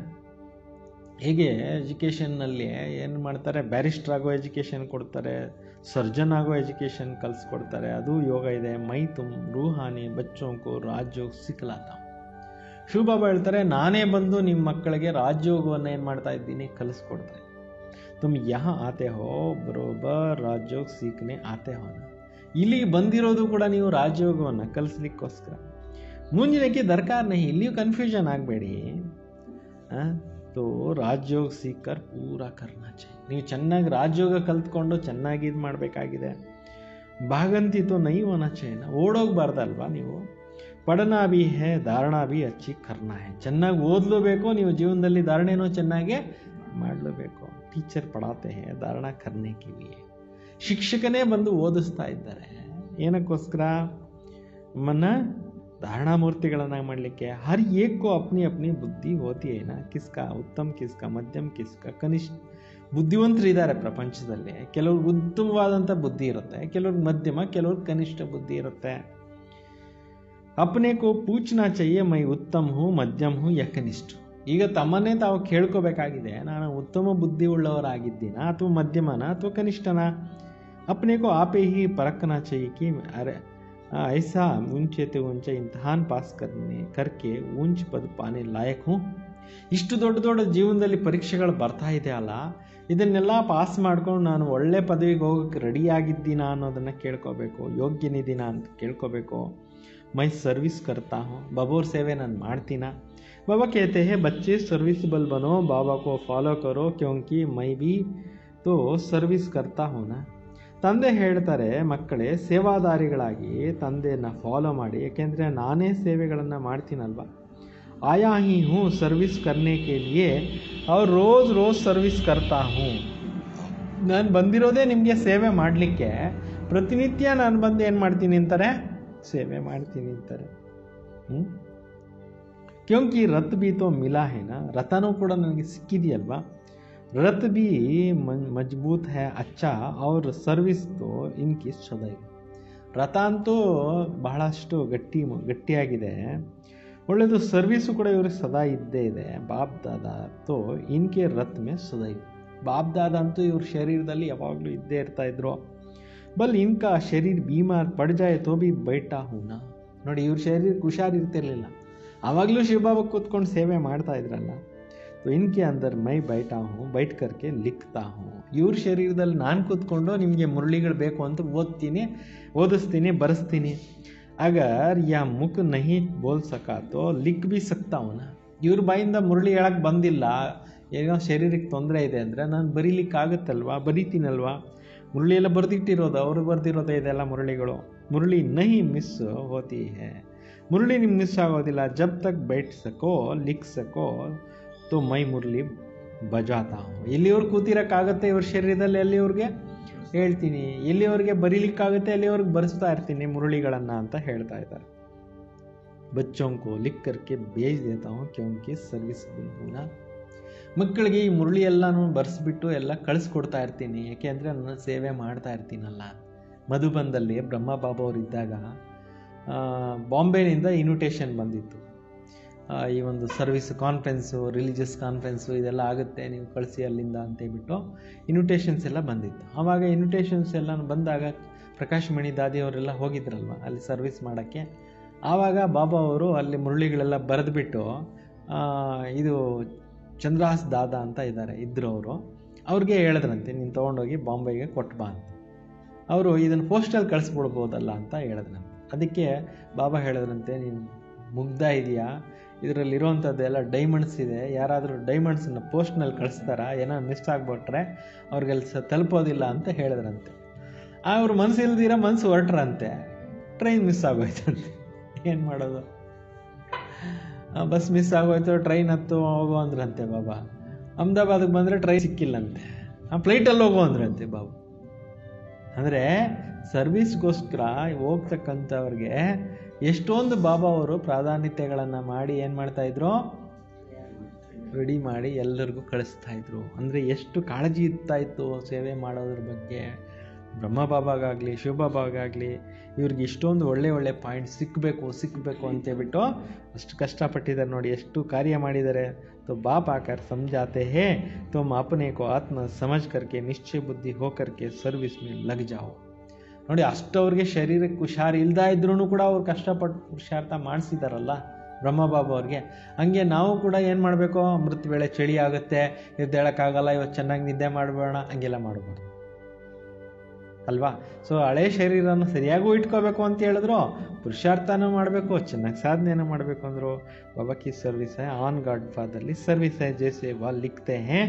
ಹೇಗೆ ಎಜುಕೇಷನ್ನಲ್ಲಿ ಏನು ಮಾಡ್ತಾರೆ ಬ್ಯಾರಿಸ್ಟರ್ ಆಗೋ ಎಜುಕೇಷನ್ ಕೊಡ್ತಾರೆ ಸರ್ಜನ್ ಆಗೋ ಎಜುಕೇಷನ್ ಕಲಿಸ್ಕೊಡ್ತಾರೆ ಅದು ಯೋಗ ಇದೆ ಮೈ ತುಮ್ ರೂಹಾನಿ ಬಚ್ಚೋಂಕು ರಾಜಯೋಗ ಸಿಕ್ಕಲಾತ ಶಿವಬಾಬಾ ಹೇಳ್ತಾರೆ ನಾನೇ ಬಂದು ನಿಮ್ಮ ಮಕ್ಕಳಿಗೆ ರಾಜಯೋಗವನ್ನು ಏನು ಮಾಡ್ತಾ ಇದ್ದೀನಿ ಕಲಿಸ್ಕೊಡ್ತಾ ಇದ್ದೀನಿ ತುಮ್ ಯಹ ಆತೆ ಹೋ ಬರೋಬರ್ ರಾಜಯೋಗ ಸೀಖನೆ ಆತೆ ಹೋನ ಇಲ್ಲಿಗೆ ಬಂದಿರೋದು ಕೂಡ ನೀವು ರಾಜಯೋಗವನ್ನು ಕಲಿಸ್ಲಿಕ್ಕೋಸ್ಕರ ಮುಂಜಿನಕ್ಕೆ ದರ್ಕಾರ ನಹಿ ಇಲ್ಲಿಯೂ ಕನ್ಫ್ಯೂಷನ್ ಆಗಬೇಡಿ ತೋ ರಾಜಯೋಗ ಸೀಕರ್ ಪೂರಾ ಕರ್ನಾ ಚಾಹಿ ನೀವು ಚೆನ್ನಾಗಿ ರಾಜಯೋಗ ಕಲ್ತ್ಕೊಂಡು ಚೆನ್ನಾಗಿ ಇದು ಮಾಡಬೇಕಾಗಿದೆ ಭಾಗಂತಿ ತೋ ನೈ ಹೋನ ಚಾಹಿನ ಓಡೋಗ್ಬಾರ್ದಲ್ವಾ ನೀವು ಪಡನಾ ಭಿ ಹೇ ಧಾರಣಾ ಭಿ ಅಚ್ಚಿ ಕರ್ನಾ ಹೇ ಚೆನ್ನಾಗಿ ಓದಲೇಬೇಕು ನೀವು ಜೀವನದಲ್ಲಿ ಧಾರಣೆನೂ ಚೆನ್ನಾಗೆ ಮಾಡಲೇಬೇಕು ಟೀಚರ್ ಪಡಾತೆ ಹೇ ಧಾರಣ ಕರ್ನೆ ಕಿ ಭಿ ಹೇ ಶಿಕ್ಷಕನೇ ಬಂದು ಓದಿಸ್ತಾ ಇದ್ದಾರೆ ಏನಕ್ಕೋಸ್ಕರ ನಮ್ಮನ್ನ ಧಾರಣಾಮೂರ್ತಿಗಳನ್ನಾಗಿ ಮಾಡಲಿಕ್ಕೆ ಹರ್ ಏಕೋ ಅಪ್ನಿ ಅಪ್ನಿ ಬುದ್ಧಿ ಹೋತಿ ಏನ ಕಿಸ್ಕ ಉತ್ತಮ್ ಕಿಸ್ಕ ಮಧ್ಯಮ್ ಕಿಸ್ಕ ಕನಿಷ್ಠ ಬುದ್ಧಿವಂತರು ಇದ್ದಾರೆ ಪ್ರಪಂಚದಲ್ಲಿ ಕೆಲವ್ರಿಗೆ ಉತ್ತಮವಾದಂಥ ಬುದ್ಧಿ ಇರುತ್ತೆ ಕೆಲವ್ರಿಗೆ ಮಧ್ಯಮ ಕೆಲವ್ರಿಗೆ ಕನಿಷ್ಠ ಬುದ್ಧಿ ಇರುತ್ತೆ ಅಪ್ನೆ ಕೋ ಪೂಚ್ನಾ ಚಯ್ಯ ಮೈ ಉತ್ತಮ್ ಹೂ ಮಧ್ಯಮ್ ಹೂ ಯ ಕನಿಷ್ಠ ಈಗ ತಮ್ಮನ್ನೇ ತಾವು ಕೇಳ್ಕೋಬೇಕಾಗಿದೆ ನಾನು ಉತ್ತಮ ಬುದ್ಧಿ ಉಳ್ಳವರಾಗಿದ್ದೀನಾ ಅಥವಾ ಮಧ್ಯಮನ ಅಥವಾ ಕನಿಷ್ಠನ अपने को आप ही परखना चाहिए कि अरे आ, ऐसा ऊंचे ते ऊंचे इम्तहान पास करने करके ऊंच पद पाने लायक हूँ ಇಷ್ಟು ದೊಡ್ಡ ದೊಡ್ಡ ಜೀವನದಲ್ಲಿ ಪರೀಕ್ಷೆಗಳು ಬರ್ತಾ ಇದೆ ಅಲ್ಲ ಇದನ್ನೆಲ್ಲ ಪಾಸ್ ಮಾಡ್ಕೊಂಡು ನಾನು ಒಳ್ಳೆ ಪದವಿಗೆ ಹೋಗೋಕ್ಕೆ ರೆಡಿಯಾಗಿದ್ದೀನಾ ಅನ್ನೋದನ್ನು ಕೇಳ್ಕೋಬೇಕು ಯೋಗ್ಯನಿದ್ದೀನಾ ಅಂತ ಕೇಳ್ಕೋಬೇಕು ಮೈ ಸರ್ವಿಸ್ ಕರ್ತಾ ಹೂँ ಬಬೋರ್ ಸೇವೆ ನಾನು ಮಾಡ್ತೀನಾ बाबा कहते हैं बच्चे सर्विसबल बनो बाबा को फॉलो करो क्योंकि मैं भी तो ಸರ್ವಿಸ್ ಕರ್ತಾ ಹೂँ ನಾ ತಂದೆ ಹೇಳ್ತಾರೆ ಮಕ್ಕಳೇ ಸೇವಾದಾರಿಗಳಾಗಿ ತಂದೆಯನ್ನು ಫಾಲೋ ಮಾಡಿ ಏಕೆಂದರೆ ನಾನೇ ಸೇವೆಗಳನ್ನು ಮಾಡ್ತೀನಲ್ವ ಆಯಾ ಹಿ ಹೂँ ಸರ್ವಿಸ್ ಕರ್ನೆ ಕೆ ಲಿಯೆ ಅವ್ರು ರೋಜ್ ರೋಜ್ ಸರ್ವಿಸ್ ಕರ್ತಾ ಹೂँ ನಾನು ಬಂದಿರೋದೇ ನಿಮಗೆ ಸೇವೆ ಮಾಡಲಿಕ್ಕೆ ಪ್ರತಿನಿತ್ಯ ನಾನು ಬಂದು ಏನು ಮಾಡ್ತೀನಿ ಅಂತಾರೆ ಸೇವೆ ಮಾಡ್ತೀನಿ ಅಂತಾರೆ ಹ್ಞೂ ಕ್ಯೋಂಕಿ ರತ್ ಬಿ ತೋ ಮಿಲಾ ಹೇನ ರಥನೂ ಕೂಡ ನನಗೆ ಸಿಕ್ಕಿದೆಯಲ್ವಾ रथ भी म- मजबूत है अच्छा और ಸರ್ವಿಸ್ ತೋ ಇನ್ಕಿ ಸದೈವ ರಥ ಅಂತೂ ಬಹಳಷ್ಟು ಗಟ್ಟಿ ಗಟ್ಟಿಯಾಗಿದೆ ಒಳ್ಳೆಯದು ಸರ್ವಿಸು ಕೂಡ ಇವ್ರಿಗೆ ಸದಾ ಇದ್ದೇ ಇದೆ ಬಾಪ್ ದಾದ ತೋ ಇನ್ಕೆ ರಥ್ ಮೇ ಸದೈವ ಬಾಪ್ ದಾದ ಅಂತೂ ಇವ್ರ ಶರೀರದಲ್ಲಿ ಯಾವಾಗಲೂ ಇದ್ದೇ ಇರ್ತಾ ಇದ್ರು ಬಲ್ ಇನ್ಕಾ ಶರೀರ್ ಬೀಮಾರ್ ಪಡ್ ಜಾಯ್ ತೋ ಬಿ ಬೈಟಾ ಹೂನಾ ನೋಡಿ ಇವ್ರ ಶರೀರಕ್ಕೆ ಹುಷಾರಿರ್ತಿರ್ಲಿಲ್ಲ ಆವಾಗಲೂ ಶಿವಬಾಬಾ ಕೂತ್ಕೊಂಡು ಸೇವೆ ಮಾಡ್ತಾ ಇದ್ರಲ್ಲ तो इनके अंदर मैं बैठा हूँ बैठ करके लिखता हूँ ಇವ್ರ ಶರೀರದಲ್ಲಿ ನಾನು ಕೂತ್ಕೊಂಡು ನಿಮಗೆ ಮುರಳಿಗಳು ಬೇಕು ಅಂತ ಓದ್ತೀನಿ ಓದಿಸ್ತೀನಿ ಬರೆಸ್ತೀನಿ ಅಗರ್ ಯಾ ಮುಖ ನಹಿ ಬೋಲ್ ಸಕಾ ತೋ ಲಿಖ್ ಬಿ ಸಕ್ತಾ ಹೂँ ನಾ ಇವ್ರ ಬಾಯಿಂದ ಮುರಳಿ ಹೇಳಕ್ಕೆ ಬಂದಿಲ್ಲ ಏನೋ ಶರೀರಕ್ಕೆ ತೊಂದರೆ ಇದೆ ಅಂದರೆ ನಾನು ಬರೀಲಿಕ್ಕೆ ಆಗುತ್ತಲ್ವಾ ಬರೀತೀನಲ್ವಾ ಮುರಳಿ ಎಲ್ಲ ಬರೆದಿಟ್ಟಿರೋದು ಅವರು ಬರೆದಿರೋದು ಇದೆಲ್ಲ ಮುರಳಿಗಳು ಮುರಳಿ ನಹಿ ಮಿಸ್ ಹೋತಿ ಹೇ ಮುರಳಿ ನಿಮ್ಗೆ ಮಿಸ್ ಆಗೋದಿಲ್ಲ ಜಬ್ ತಕ್ ಬೈಟ್ ಸಕೋ ಲಿಖ್ ಸಕೋ ತೋ ಮೈ ಮುರಳಿ ಬಜಾತಾ ಹೂँ ಎಲ್ಲಿವ್ರಿಗೆ ಕೂತಿರೋಕ್ಕಾಗತ್ತೆ ಇವ್ರ ಶರೀರದಲ್ಲಿ ಎಲ್ಲಿವ್ರಿಗೆ ಹೇಳ್ತೀನಿ ಎಲ್ಲಿವ್ರಿಗೆ ಬರೀಲಿಕ್ಕಾಗುತ್ತೆ ಅಲ್ಲಿವ್ರಿಗೆ ಬರೆಸ್ತಾ ಇರ್ತೀನಿ ಮುರಳಿಗಳನ್ನು ಅಂತ ಹೇಳ್ತಾ ಇದ್ದಾರೆ बच्चों को लिख करके भेज देता हूँ क्योंकि ಸರ್ವಿಸ್ ಹೂನ ಮಕ್ಕಳಿಗೆ ಈ ಮುರಳಿ ಎಲ್ಲನೂ ಬರೆಸ್ಬಿಟ್ಟು ಎಲ್ಲ ಕಳಿಸ್ಕೊಡ್ತಾ ಇರ್ತೀನಿ ಯಾಕೆ ಅಂದರೆ ನನ್ನ ಸೇವೆ ಮಾಡ್ತಾ ಇರ್ತೀನಲ್ಲ ಮಧುಬಂದಲ್ಲಿ ಬ್ರಹ್ಮ ಬಾಬಾ ಅವರು ಇದ್ದಾಗ ಆ, ಬಾಂಬೆನಿಂದ ಇನ್ವಿಟೇಷನ್ ಬಂದಿತ್ತು ಆ, ಈ ಒಂದು ಸರ್ವಿಸ್ ಕಾನ್ಫರೆನ್ಸು ರಿಲಿಜಿಯಸ್ ಕಾನ್ಫರೆನ್ಸು ಇದೆಲ್ಲ ಆಗುತ್ತೆ ನೀವು ಕಳಿಸಿ ಅಲ್ಲಿಂದ ಅಂತೇಳ್ಬಿಟ್ಟು ಇನ್ವಿಟೇಷನ್ಸ್ ಎಲ್ಲ ಬಂದಿತ್ತು ಆವಾಗ ಇನ್ವಿಟೇಷನ್ಸ್ ಎಲ್ಲ ಬಂದಾಗ ಪ್ರಕಾಶ್ ಮಣಿ ದಾದಿ ಅವರೆಲ್ಲ ಹೋಗಿದ್ರಲ್ವ ಅಲ್ಲಿ ಸರ್ವಿಸ್ ಮಾಡೋಕ್ಕೆ ಆವಾಗ ಬಾಬಾ ಅವರು ಅಲ್ಲಿ ಮುರಳಿಗಳೆಲ್ಲ ಬರೆದ್ಬಿಟ್ಟು ಆ, ಇದು ಚಂದ್ರಹಾಸ್ ದಾದಾ ಅಂತ ಇದ್ದಾರೆ ಇದ್ರು ಅವರು ಅವ್ರಿಗೆ ಹೇಳಿದ್ರಂತೆ ನೀನು ತೊಗೊಂಡೋಗಿ ಬಾಂಬೆಗೆ ಕೊಟ್ಟು ಬಾ ಅಂತ ಅವರು ಇದನ್ನು ಪೋಸ್ಟಲ್ಲಿ ಕಳಿಸ್ಬಿಡ್ಬೋದಲ್ಲ ಅಂತ ಹೇಳಿದ್ರಂತೆ ಅದಕ್ಕೆ ಬಾಬಾ ಹೇಳಿದ್ರಂತೆ ನೀನು ಮುಗ್ಧ ಇದೆಯಾ ಇದರಲ್ಲಿರುವಂಥದ್ದೆಲ್ಲ ಡೈಮಂಡ್ಸ್ ಇದೆ ಯಾರಾದರೂ ಡೈಮಂಡ್ಸನ್ನು ಪೋಸ್ಟ್ನಲ್ಲಿ ಕಳಿಸ್ತಾರಾ ಏನೋ ಮಿಸ್ ಆಗಿಬಿಟ್ರೆ ಅವ್ರಿಗೆಲ್ಲ ಸ ತಲುಪೋದಿಲ್ಲ ಅಂತ ಹೇಳಿದ್ರಂತೆ ಅವ್ರ ಮನಸ್ಸು ಇಲ್ದಿರ ಮನಸ್ಸು ಹೊರಟ್ರಂತೆ ಟ್ರೈನ್ ಮಿಸ್ ಆಗೋಯ್ತಂತೆ ಏನು ಮಾಡೋದು ಆ, ಬಸ್ ಮಿಸ್ ಆಗೋಯ್ತು ಟ್ರೈನ್ ಹತ್ತು ಹೋಗೋ ಅಂದ್ರಂತೆ ಬಾಬಾ ಅಹಮದಾಬಾದಿಗೆ ಬಂದರೆ ಟ್ರೈನ್ ಸಿಕ್ಕಿಲ್ಲಂತೆ ಆ ಫ್ಲೈಟಲ್ಲಿ ಹೋಗೋ ಅಂದ್ರಂತೆ ಬಾಬಾ ಅಂದರೆ ಸರ್ವಿಸ್ಗೋಸ್ಕರ ಹೋಗ್ತಕ್ಕಂಥವ್ರಿಗೆ ಎಷ್ಟೊಂದು ಬಾಬಾ ಅವರು ಪ್ರಾಧಾನ್ಯತೆಗಳನ್ನು ಮಾಡಿ ಏನು ಮಾಡ್ತಾಯಿದ್ರು ರೆಡಿ ಮಾಡಿ ಎಲ್ಲರಿಗೂ ಕಳಿಸ್ತಾ ಇದ್ರು ಅಂದರೆ ಎಷ್ಟು ಕಾಳಜಿ ಇರ್ತಾ ಇತ್ತು ಸೇವೆ ಮಾಡೋದ್ರ ಬಗ್ಗೆ ಬ್ರಹ್ಮ ಬಾಬಾಗಾಗಲಿ ಶಿವಬಾಬಾಗಾಗಲಿ ಇವ್ರಿಗೆ ಇಷ್ಟೊಂದು ಒಳ್ಳೆ ಒಳ್ಳೆ ಪಾಯಿಂಟ್ ಸಿಕ್ಕಬೇಕು ಸಿಕ್ಕಬೇಕು ಅಂತೇಳ್ಬಿಟ್ಟು ಅಷ್ಟು ಕಷ್ಟಪಟ್ಟಿದ್ದಾರೆ ನೋಡಿ ಎಷ್ಟು ಕಾರ್ಯ ಮಾಡಿದ್ದಾರೆ तो बाप आकर समझाते हैं तुम अपने को आत्म समझ करके निश्चय बुद्धि हो करके सर्विस में लग जाओ ನೋಡಿ ಅಷ್ಟವ್ರಿಗೆ ಶರೀರಕ್ಕೆ ಹುಷಾರು ಇಲ್ದಾ ಇದ್ರೂ ಕೂಡ ಅವ್ರು ಕಷ್ಟಪಟ್ಟು ಪುರುಷಾರ್ಥ ಮಾಡಿಸಿದಾರಲ್ಲ ಬ್ರಹ್ಮಬಾಬು ಅವ್ರಿಗೆ ಹಂಗೆ ನಾವು ಕೂಡ ಏನು ಮಾಡಬೇಕು ಅಮೃತ ವೇಳೆ ಚಳಿ ಆಗುತ್ತೆ ಎದ್ದೇಳಕ್ಕಾಗಲ್ಲ ಇವತ್ತು ಚೆನ್ನಾಗಿ ನಿದ್ದೆ ಮಾಡಬೇಡ ಹಂಗೆಲ್ಲ ಮಾಡ್ಬಾರ್ದು ಅಲ್ವಾ ಸೊ ಹಳೆ ಶರೀರನ ಸರಿಯಾಗೂ ಇಟ್ಕೋಬೇಕು ಅಂತ ಹೇಳಿದ್ರು ಪುರುಷಾರ್ಥನೂ ಮಾಡಬೇಕು ಚೆನ್ನಾಗಿ ಸಾಧನೆನೂ ಮಾಡಬೇಕು ಅಂದರು ಬಾಬಾ ಕಿ ಸರ್ವಿಸ್ ಹೈ ಆನ್ ಗಾಡ್ ಫಾದರ್ಲಿ ಸರ್ವಿಸ್ ಹೈ ಜೈಸೆ ವಾ ಲಿಖತೆ ಹೇ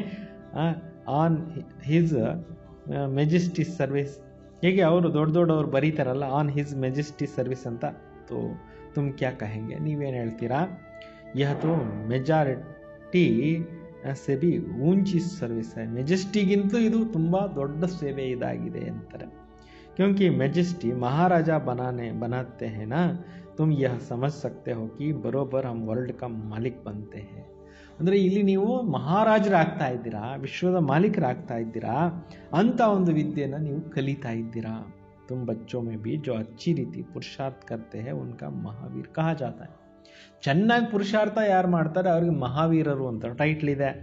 ಆನ್ ಹಿಸ್ ಮೆಜೆಸ್ಟಿ ಸರ್ವಿಸ್ ಹೇಗೆ ಅವರು ದೊಡ್ಡ ದೊಡ್ಡವ್ರು ಬರೀತಾರಲ್ಲ ಆನ್ ಹಿಸ್ ಮೆಜೆಸ್ಟಿ ಸರ್ವಿಸ್ ಅಂತ ತೋ ತುಮ್ ಕ್ಯಾ ಕಹೆಂಗೆ ನೀವೇನು ಹೇಳ್ತೀರಾ ಯಹ ತೋ ಮೆಜಾರಿಟಿ ಸೆ ಬಿ ಊಂಚಿ ಸರ್ವಿಸ್ ಹೈ ಮೆಜೆಸ್ಟಿಗಿಂತಲೂ ಇದು ತುಂಬ ದೊಡ್ಡ ಸೇವೆ ಇದಾಗಿದೆ ಅಂತಾರೆ क्योंकि मेजेस्टी महाराजा बनाने बनाते हैं ना तुम यह समझ सकते हो कि बरोबर हम वर्ल्ड का मालिक बनते हैं ಅಂದರೆ ಇಲ್ಲಿ ನೀವು ಮಹಾರಾಜರಾಗ್ತಾ ಇದ್ದೀರಾ ವಿಶ್ವದ ಮಾಲೀಕರಾಗ್ತಾ ಇದ್ದೀರಾ ಅಂತ ಒಂದು ವಿದ್ಯೆನ ನೀವು ಕಲಿತಾ ಇದ್ದೀರಾ ತುಮ್ ಬಚ್ಚೋ ಮೇ ಬಿ ಜೋ ಅಚ್ಚಿ ರೀತಿ ಪುರುಷಾರ್ಥ ಕರ್ತೆ ಹೇ ಉನ್ಕಾ ಮಹಾವೀರ್ ಕಹ ಜಾತ ಹೈ ಚೆನ್ನಾಗಿ ಪುರುಷಾರ್ಥ ಯಾರು ಮಾಡ್ತಾರೆ ಅವ್ರಿಗೆ ಮಹಾವೀರರು ಅಂತ ಟೈಟ್ಲ್ ಇದೆ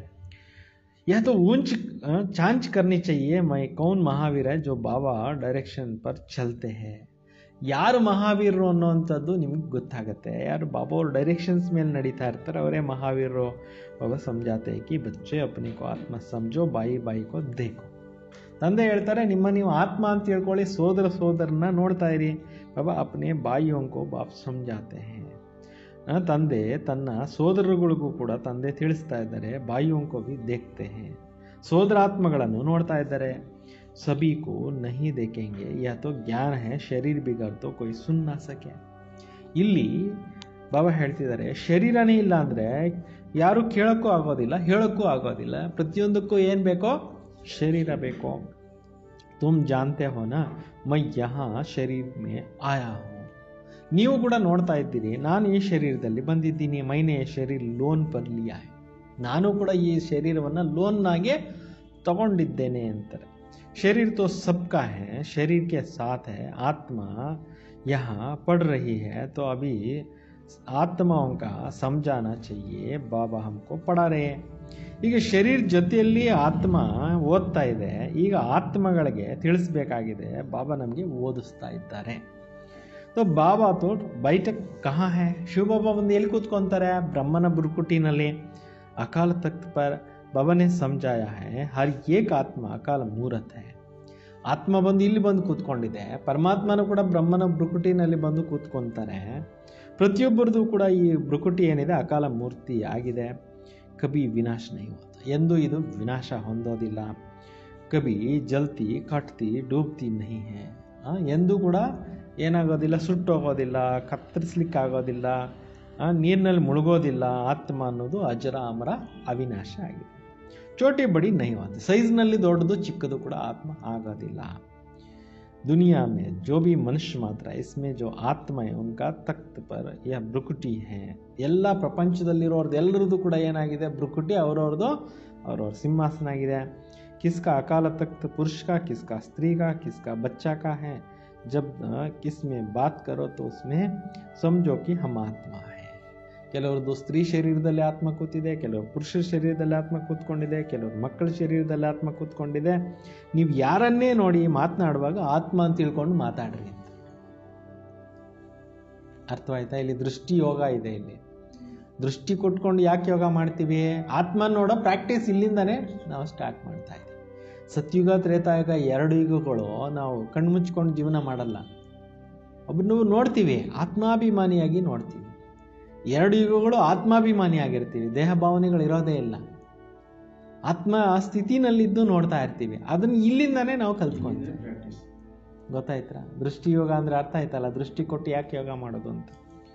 यह तो ऊंच अ, जांच करनी चाहिए मैं कौन महावीर है जो बाबा डायरेक्शन पर चलते हैं ಯಾರು ಮಹಾವೀರರು ಅನ್ನೋವಂಥದ್ದು ನಿಮಗೆ ಗೊತ್ತಾಗುತ್ತೆ ಯಾರು ಬಾಬಾ ಅವ್ರ ಡೈರೆಕ್ಷನ್ಸ್ ಮೇಲೆ ನಡೀತಾ ಇರ್ತಾರೆ ಅವರೇ ಮಹಾವೀರರು ಬಾಬಾ ಸಮಜಾತೆ ಕಿ ಬಚ್ಚೆ ಅಪ್ನಿ ಕೋ ಆತ್ಮ ಸಮಜೋ ಬಾಯಿ ಬಾಯಿ ಕೋ ದೇಖೋ ತಂದೆ ಹೇಳ್ತಾರೆ ನಿಮ್ಮ ನೀವು ಆತ್ಮ ಅಂತ ಹೇಳ್ಕೊಳ್ಳಿ ಸೋದರ ಸೋದರನ್ನ ನೋಡ್ತಾ ಇರಿ ಬಾಬಾ ಅಪ್ನೆ ಬಾಯಿಯೊಂಕೋ ಬಾಪ್ ಸಮಜಾತೆ ಹೇ ಆ, ತಂದೆ ತನ್ನ ಸೋದರಗಳಿಗೂ ಕೂಡ ತಂದೆ ತಿಳಿಸ್ತಾ ಇದ್ದಾರೆ ಬಾಯಿಯೊಂಕೋ ಬಿ ದೇಖ್ತೆ ಹೇ ಸೋದರಾತ್ಮಗಳನ್ನು ನೋಡ್ತಾ ಇದ್ದಾರೆ ಸಭಿ ಕೋ ನಹಿ ದೇಖೆಂಗೆ ಯಾ ತೋ ಜ್ಞಾನ ಹೇ ಶರೀರ್ ಬಿಗರ್ ತೋ ಕೊಯ್ ಸುನ್ ನಾ ಸಕೆ ಇಲ್ಲಿ ಬಾಬಾ ಹೇಳ್ತಿದ್ದಾರೆ ಶರೀರನೇ ಇಲ್ಲ ಅಂದರೆ ಯಾರು ಕೇಳೋಕ್ಕೂ ಆಗೋದಿಲ್ಲ ಹೇಳೋಕ್ಕೂ ಆಗೋದಿಲ್ಲ ಪ್ರತಿಯೊಂದಕ್ಕೂ ಏನು ಬೇಕೋ ಶರೀರ ಬೇಕೋ ತುಮ್ ಜಾನ್ತೆ ಹೋ ನಾ ಮೈ ಯಹಾ ಶರೀರ್ ಮೇ ಆಯಾ ಹೂँ ನೀವು ಕೂಡ ನೋಡ್ತಾ ಇದ್ದೀರಿ ನಾನು ಈ ಶರೀರದಲ್ಲಿ ಬಂದಿದ್ದೀನಿ ಮೈನೆ ಶರೀರ ಲೋನ್ ಪರ್ ಲಿಯಾ ಹೈ ನಾನು ಕೂಡ ಈ ಶರೀರವನ್ನು ಲೋನ್ನಾಗೆ ತಗೊಂಡಿದ್ದೇನೆ ಅಂತಾರೆ ಶರೀರ तो सबका है शरीर के साथ है आत्मा यहाँ पढ़ रही है तो अभी ಆತ್ಮಾओं का समझाना चाहिए ಬಾಬಾ हमको पढ़ा रहे हैं ಈಗ ಶರೀರ ಜೊತೆಯಲ್ಲಿ ಆತ್ಮ ಓದ್ತಾ ಇದೆ ಈಗ ಆತ್ಮಗಳಿಗೆ ತಿಳಿಸ್ಬೇಕಾಗಿದೆ ಬಾಬಾ ನಮಗೆ ಓದಿಸ್ತಾ ಇದ್ದಾರೆ तो ಬಾಬಾ ತೋ ಬೈಠಕ್ ಕಹಾ ಹೇ ಶಿವಬಾಬಾ ಬಂದು ಎಲ್ಲಿ ಕೂತ್ಕೊಂತಾರೆ ಬ್ರಹ್ಮನ ಬುರುಕುಟಿನಲ್ಲಿ अकाल तख्त पर बाबा ने समझाया है हर एक आत्मा अकाल मूरत है ಆತ್ಮ ಬಂದು ಇಲ್ಲಿ ಬಂದು ಕೂತ್ಕೊಂಡಿದೆ ಪರಮಾತ್ಮನೂ ಕೂಡ ಬ್ರಹ್ಮನ ಭ್ರುಕುಟಿನಲ್ಲಿ ಬಂದು ಕೂತ್ಕೊಂತಾರೆ ಪ್ರತಿಯೊಬ್ಬರದು ಕೂಡ ಈ ಭ್ರುಕುಟಿ ಏನಿದೆ ಅಕಾಲ ಮೂರ್ತಿ ಆಗಿದೆ ಕಬಿ ವಿನಾಶ ನೈ ಹೋತ ಎಂದು ಇದು ವಿನಾಶ ಹೊಂದೋದಿಲ್ಲ ಕಬಿ ಜಲ್ತಿ ಕಟ್ತಿ ಡೂಬ್ತಿ ನಹಿ ಹೇ ಆ, ಎಂದೂ ಕೂಡ ಏನಾಗೋದಿಲ್ಲ ಸುಟ್ಟೋಗೋದಿಲ್ಲ ಕತ್ತರಿಸ್ಲಿಕ್ಕಾಗೋದಿಲ್ಲ ನೀರಿನಲ್ಲಿ ಮುಳುಗೋದಿಲ್ಲ ಆತ್ಮ ಅನ್ನೋದು ಅಜರ ಅಮರ ಅವಿನಾಶ ಆಗಿದೆ ಚೋಟಿ ಬಡಿ ನಹಿ ಹೋತ ಸೈಜ್ನಲ್ಲಿ ದೊಡ್ಡದು ಚಿಕ್ಕದು ಕೂಡ ಆತ್ಮ ಆಗೋದಿಲ್ಲ दुनिया में जो भी मनुष्य मात्र है इसमें जो आत्मा है उनका तख्त पर यह ಬ್ರುಕುಟಿ है ಎಲ್ಲ ಪ್ರಪಂಚದಲ್ಲಿರೋರ್ದು ಎಲ್ಲರದ್ದು ಕೂಡ ಏನಾಗಿದೆ ಬ್ರುಕುಟಿ ಅವ್ರವ್ರದ್ದು ಅವ್ರವ್ರ ಸಿಂಹಾಸನ ಆಗಿದೆ किसका अकाल तख्त पुरुष का किसका स्त्री का किसका बच्चा का है जब अ, किस में बात करो तो उसमें समझो कि हम आत्मा है ಕೆಲವ್ರದ್ದು ಸ್ತ್ರೀ ಶರೀರದಲ್ಲಿ ಆತ್ಮ ಕೂತಿದೆ ಕೆಲವರು ಪುರುಷರ ಶರೀರದಲ್ಲಿ ಆತ್ಮ ಕೂತ್ಕೊಂಡಿದೆ ಕೆಲವರು ಮಕ್ಕಳ ಶರೀರದಲ್ಲಿ ಆತ್ಮ ಕೂತ್ಕೊಂಡಿದೆ ನೀವು ಯಾರನ್ನೇ ನೋಡಿ ಮಾತನಾಡುವಾಗ ಆತ್ಮ ಅಂತ ತಿಳ್ಕೊಂಡು ಮಾತಾಡ್ರಿ ಅಂತ ಅರ್ಥವಾಯ್ತಾ ಇಲ್ಲಿ ದೃಷ್ಟಿ ಯೋಗ ಇದೆ ಇಲ್ಲಿ ದೃಷ್ಟಿ ಕೊಟ್ಕೊಂಡು ಯಾಕೆ ಯೋಗ ಮಾಡ್ತೀವಿ ಆತ್ಮ ನೋಡೋ ಪ್ರಾಕ್ಟೀಸ್ ಇಲ್ಲಿಂದಾನೇ ನಾವು ಸ್ಟಾರ್ಟ್ ಮಾಡ್ತಾ ಇದ್ದೀವಿ ಸತ್ಯುಗ ತ್ರೇತಾಯುಗ ಎರಡು ಯುಗಗಳು ನಾವು ಕಣ್ಮುಚ್ಕೊಂಡು ಜೀವನ ಮಾಡಲ್ಲ ಒಬ್ಬನು ನೋಡ್ತೀವಿ ಆತ್ಮಾಭಿಮಾನಿಯಾಗಿ ನೋಡ್ತೀವಿ ಎರಡು ಯುಗಗಳು ಆತ್ಮಾಭಿಮಾನಿ ಆಗಿರ್ತೀವಿ ದೇಹ ಭಾವನೆಗಳು ಇರೋದೇ ಇಲ್ಲ ಆತ್ಮ ಆ ಸ್ಥಿತಿನಲ್ಲಿದ್ದು ನೋಡ್ತಾ ಇರ್ತೀವಿ ಅದನ್ನ ಇಲ್ಲಿಂದಾನೇ ನಾವು ಕಲ್ತ್ಕೊಂತೀವಿ ಗೊತ್ತಾಯ್ತಾ ದೃಷ್ಟಿ ಯೋಗ ಅಂದ್ರೆ ಅರ್ಥ ಆಯ್ತಲ್ಲ ದೃಷ್ಟಿ ಕೊಟ್ಟು ಯಾಕೆ ಯೋಗ ಮಾಡೋದು ಅಂತ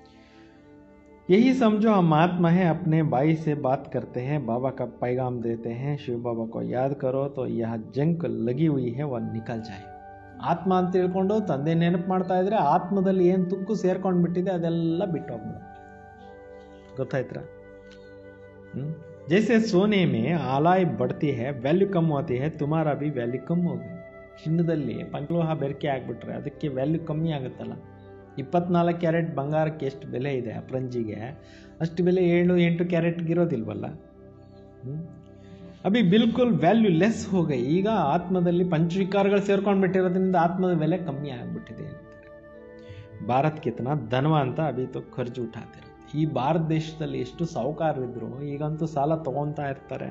यही समझो हम आत्मा है अपने भाई से बात करते हैं बाबा का पैगाम देते हैं शिव बाबा को याद करो तो यह जंक लगी हुई है वह निकल जाए ಆತ್ಮ ಅಂತ ತಿಳ್ಕೊಂಡು ತಂದೆ ನೆನಪು ಮಾಡ್ತಾ ಇದ್ರೆ ಆತ್ಮದಲ್ಲಿ ಏನು ತುಕ್ಕು ಸೇರ್ಕೊಂಡು ಬಿಟ್ಟಿದೆ ಅದೆಲ್ಲ ಬಿಟ್ಟು ಹೋಗ್ಬಿಡುತ್ತೆ ಗೊತ್ತಾಯ್ತಾ हम्म? जैसे सोने में आलाई बढ़ती है वैल्यू कम होती है तुम्हारा भी वैल्यू कम होगी ಚಿನ್ನದಲ್ಲಿ ಪಂಚಲೋಹ ಬೆರಕೆ ಆಗಿಬಿಟ್ರೆ ಅದಕ್ಕೆ ವ್ಯಾಲ್ಯೂ ಕಮ್ಮಿ ಆಗುತ್ತಲ್ಲ ಇಪ್ಪತ್ನಾಲ್ಕು ಕ್ಯಾರೆಟ್ ಬಂಗಾರಕ್ಕೆ ಎಷ್ಟು ಬೆಲೆ ಇದೆ ಅಪ್ರಂಜಿಗೆ ಅಷ್ಟು ಬೆಲೆ ಏಳು ಎಂಟು ಕ್ಯಾರೆಟ್ಗೆ ಇರೋದಿಲ್ವಲ್ಲ ಹ್ಮ್? ಅಭಿ ಬಿಲ್ಕುಲ್ ವ್ಯಾಲ್ಯೂ ಲೆಸ್ ಹೋಗಿ ಈಗ ಆತ್ಮದಲ್ಲಿ ಪಂಚವಿಕಾರಗಳು ಸೇರ್ಕೊಂಡು ಬಿಟ್ಟಿರೋದ್ರಿಂದ ಆತ್ಮದ ಬೆಲೆ ಕಮ್ಮಿ ಆಗಿಬಿಟ್ಟಿದೆ ಅಂತಾರೆ ಭಾರತ್ ಕಿತನ ಧನವ ಅಂತ ಅಭಿ ತೋ ಖರ್ಚು ಉಠಾತಿರ ಈ ಭಾರತ ದೇಶದಲ್ಲಿ ಎಷ್ಟು ಸಾಹುಕಾರರಿದ್ರು ಈಗಂತೂ ಸಾಲ ತಗೊಂತಾ ಇರ್ತಾರೆ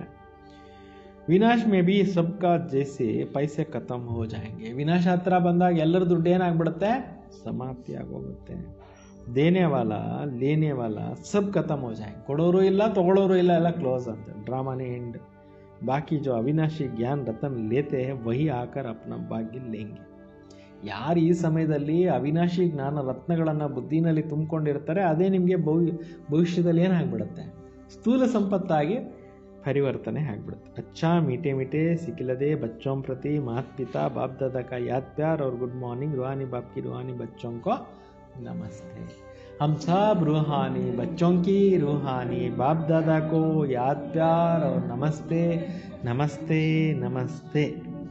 ವಿನಾಶ್ ಮೇ ಬಿ ಸಬ್ಕಾ ಜೈಸೆ ಪೈಸೆ ಖತಮ್ ಹೋ ಜಾಯಂಗೆ ವಿನಾಶ ಹತ್ರ ಬಂದಾಗ ಎಲ್ಲರ ದುಡ್ಡು ಏನಾಗ್ಬಿಡುತ್ತೆ ಸಮಾಪ್ತಿ ಆಗೋಗುತ್ತೆ ದೇನೆ ವಾಲ ಲೇನೆ ವಾಲ ಸಬ್ ಖತಮ್ ಹೋ ಜಾಯಂಗೆ ಕೊಡೋರು ಇಲ್ಲ ತಗೊಳ್ಳೋರು ಇಲ್ಲ ಎಲ್ಲ ಕ್ಲೋಸ್ ಅಂತ ಡ್ರಾಮಾನೇ ಎಂಡ್ ಬಾಕಿ ಜೋ ಅವಿನಾಶಿ ಜ್ಞಾನ್ ರತನ್ ಲೇತೆ ಹೈ, ವಹಿ ಆಕರ್ ಅಪ್ನ ಭಾಗ್ಯ ಲೇಂಗೆ ಯಾರು ಈ ಸಮಯದಲ್ಲಿ ಅವಿನಾಶಿ ಜ್ಞಾನ ರತ್ನಗಳನ್ನು ಬುದ್ಧಿನಲ್ಲಿ ತುಂಬಿಕೊಂಡಿರ್ತಾರೆ ಅದೇ ನಿಮಗೆ ಭವಿ ಭವಿಷ್ಯದಲ್ಲಿ ಏನಾಗ್ಬಿಡುತ್ತೆ ಸ್ಥೂಲ ಸಂಪತ್ತಾಗಿ ಪರಿವರ್ತನೆ ಆಗ್ಬಿಡುತ್ತೆ अच्छा मीठे मीठे सिकिलदे बच्चों प्रति माता पिता बाप दादा का याद प्यार और गुड मॉर्निंग रूहानी बाप की रूहानी बच्चों को नमस्ते हम सब रूहानी बच्चों की रूहानी बाप दादा को याद प्यार और नमस्ते नमस्ते नमस्ते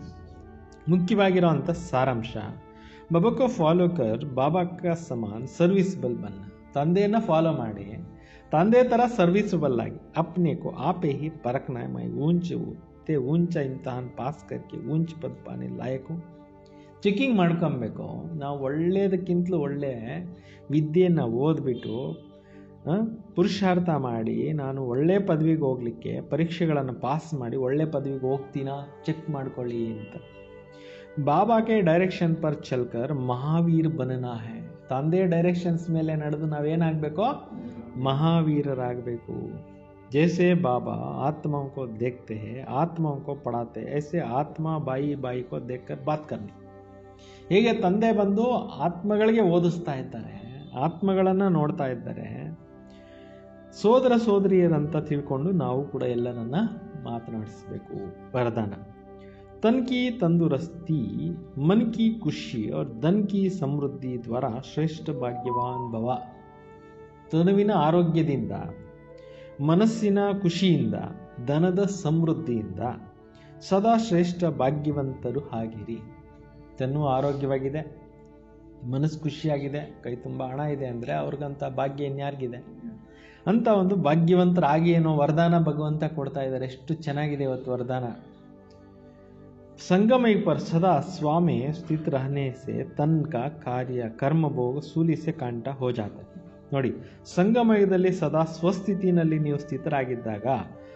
ಮುಖ್ಯವಾಗಿರೋಂಥ ಸಾರಾಂಶ ಬಾಬಾ ಫಾಲೋ ಕರ್ ಬಾಬಾ ಕ ಸಮಾನ್ ಸರ್ವಿಸಬಲ್ ಬನ್ನ ತಂದೆಯನ್ನು ಫಾಲೋ ಮಾಡಿ ತಂದೆ ಥರ ಸರ್ವಿಸಬಲ್ ಆಗಿ ಅಪ್ನೆ ಕೋ ಆಪೆ ಹಿ ಪರಕ್ನ ಮೈ ಊಂಚ ते ऊंचा इम्तहान पास करके ऊंच पद पाने लायक हूँ ಚೆಕಿಂಗ್ ಮಾಡ್ಕೊಬೇಕು ನಾವು ಒಳ್ಳೆಯದಕ್ಕಿಂತಲೂ ಒಳ್ಳೆ ವಿದ್ಯೆಯನ್ನು ಓದ್ಬಿಟ್ಟು ಆ, ಪುರುಷಾರ್ಥ ಮಾಡಿ ನಾನು ಒಳ್ಳೆ ಪದವಿಗೆ ಹೋಗಲಿಕ್ಕೆ ಪರೀಕ್ಷೆಗಳನ್ನು ಪಾಸ್ ಮಾಡಿ ಒಳ್ಳೆ ಪದವಿಗೆ ಹೋಗ್ತೀನಾ ಚೆಕ್ ಮಾಡ್ಕೊಳ್ಳಿ ಅಂತ ಬಾಬಾ ಕೆ ಡೈರೆಕ್ಷನ್ ಪರ್ ಚಲ್ಕರ್ ಮಹಾವೀರ್ ಬನನಾ ಹೈ ತಂದೆ ಡೈರೆಕ್ಷನ್ಸ್ ಮೇಲೆ ನಡೆದು ನಾವೇನಾಗಬೇಕು ಮಹಾವೀರರಾಗಬೇಕು जैसे बाबा आत्माओं को देखते हैं आत्माओं को पढ़ाते हैं ऐसे आत्मा बाई बाई को देखकर बात करनी ಹೀಗೆ ತಂದೆ ಬಂದು ಆತ್ಮಗಳಿಗೆ ಓದಿಸ್ತಾ ಇದ್ದಾರೆ ಆತ್ಮಗಳನ್ನು ನೋಡ್ತಾ ಇದ್ದಾರೆ ಸೋದರ ಸೋದರಿಯರಂತ ತಿಳ್ಕೊಂಡು ನಾವು ಕೂಡ ಎಲ್ಲರನ್ನ ಮಾತನಾಡಿಸ್ಬೇಕು ವರದಾನ तन की तंदुरुस्ती मन की खुशी और धन की ಸಮೃದ್ಧಿ ದ್ವಾರ ಶ್ರೇಷ್ಠ ಭಾಗ್ಯವಾನ್ ಭವ ತನುವಿನ ಆರೋಗ್ಯದಿಂದ ಮನಸ್ಸಿನ ಖುಷಿಯಿಂದ ಧನದ ಸಮೃದ್ಧಿಯಿಂದ ಸದಾ ಶ್ರೇಷ್ಠ ಭಾಗ್ಯವಂತರು ಆಗಿರಿ ತನ್ನು ಆರೋಗ್ಯವಾಗಿದೆ ಮನಸ್ಸು ಖುಷಿಯಾಗಿದೆ ಕೈ ತುಂಬ ಹಣ ಇದೆ ಅಂದರೆ ಅವ್ರಿಗಂತ ಭಾಗ್ಯ ಇನ್ಯಾರಿಗಿದೆ ಅಂತ ಒಂದು ಭಾಗ್ಯವಂತರಾಗಿ ಏನೋ ವರದಾನ ಭಗವಂತ ಕೊಡ್ತಾ ಇದ್ದಾರೆ ಎಷ್ಟು ಚೆನ್ನಾಗಿದೆ ಇವತ್ತು ವರದಾನ संगमय पर सदा स्वामी स्थित रहने से तन का कार्य कर्म भोग सूली से ಕಾಂಟ हो जाता है ನೋಡಿ ಸಂಗಮಯದಲ್ಲಿ ಸದಾ ಸ್ವಸ್ಥಿತಿನಲ್ಲಿ ನೀವು ಸ್ಥಿತರಾಗಿದ್ದಾಗ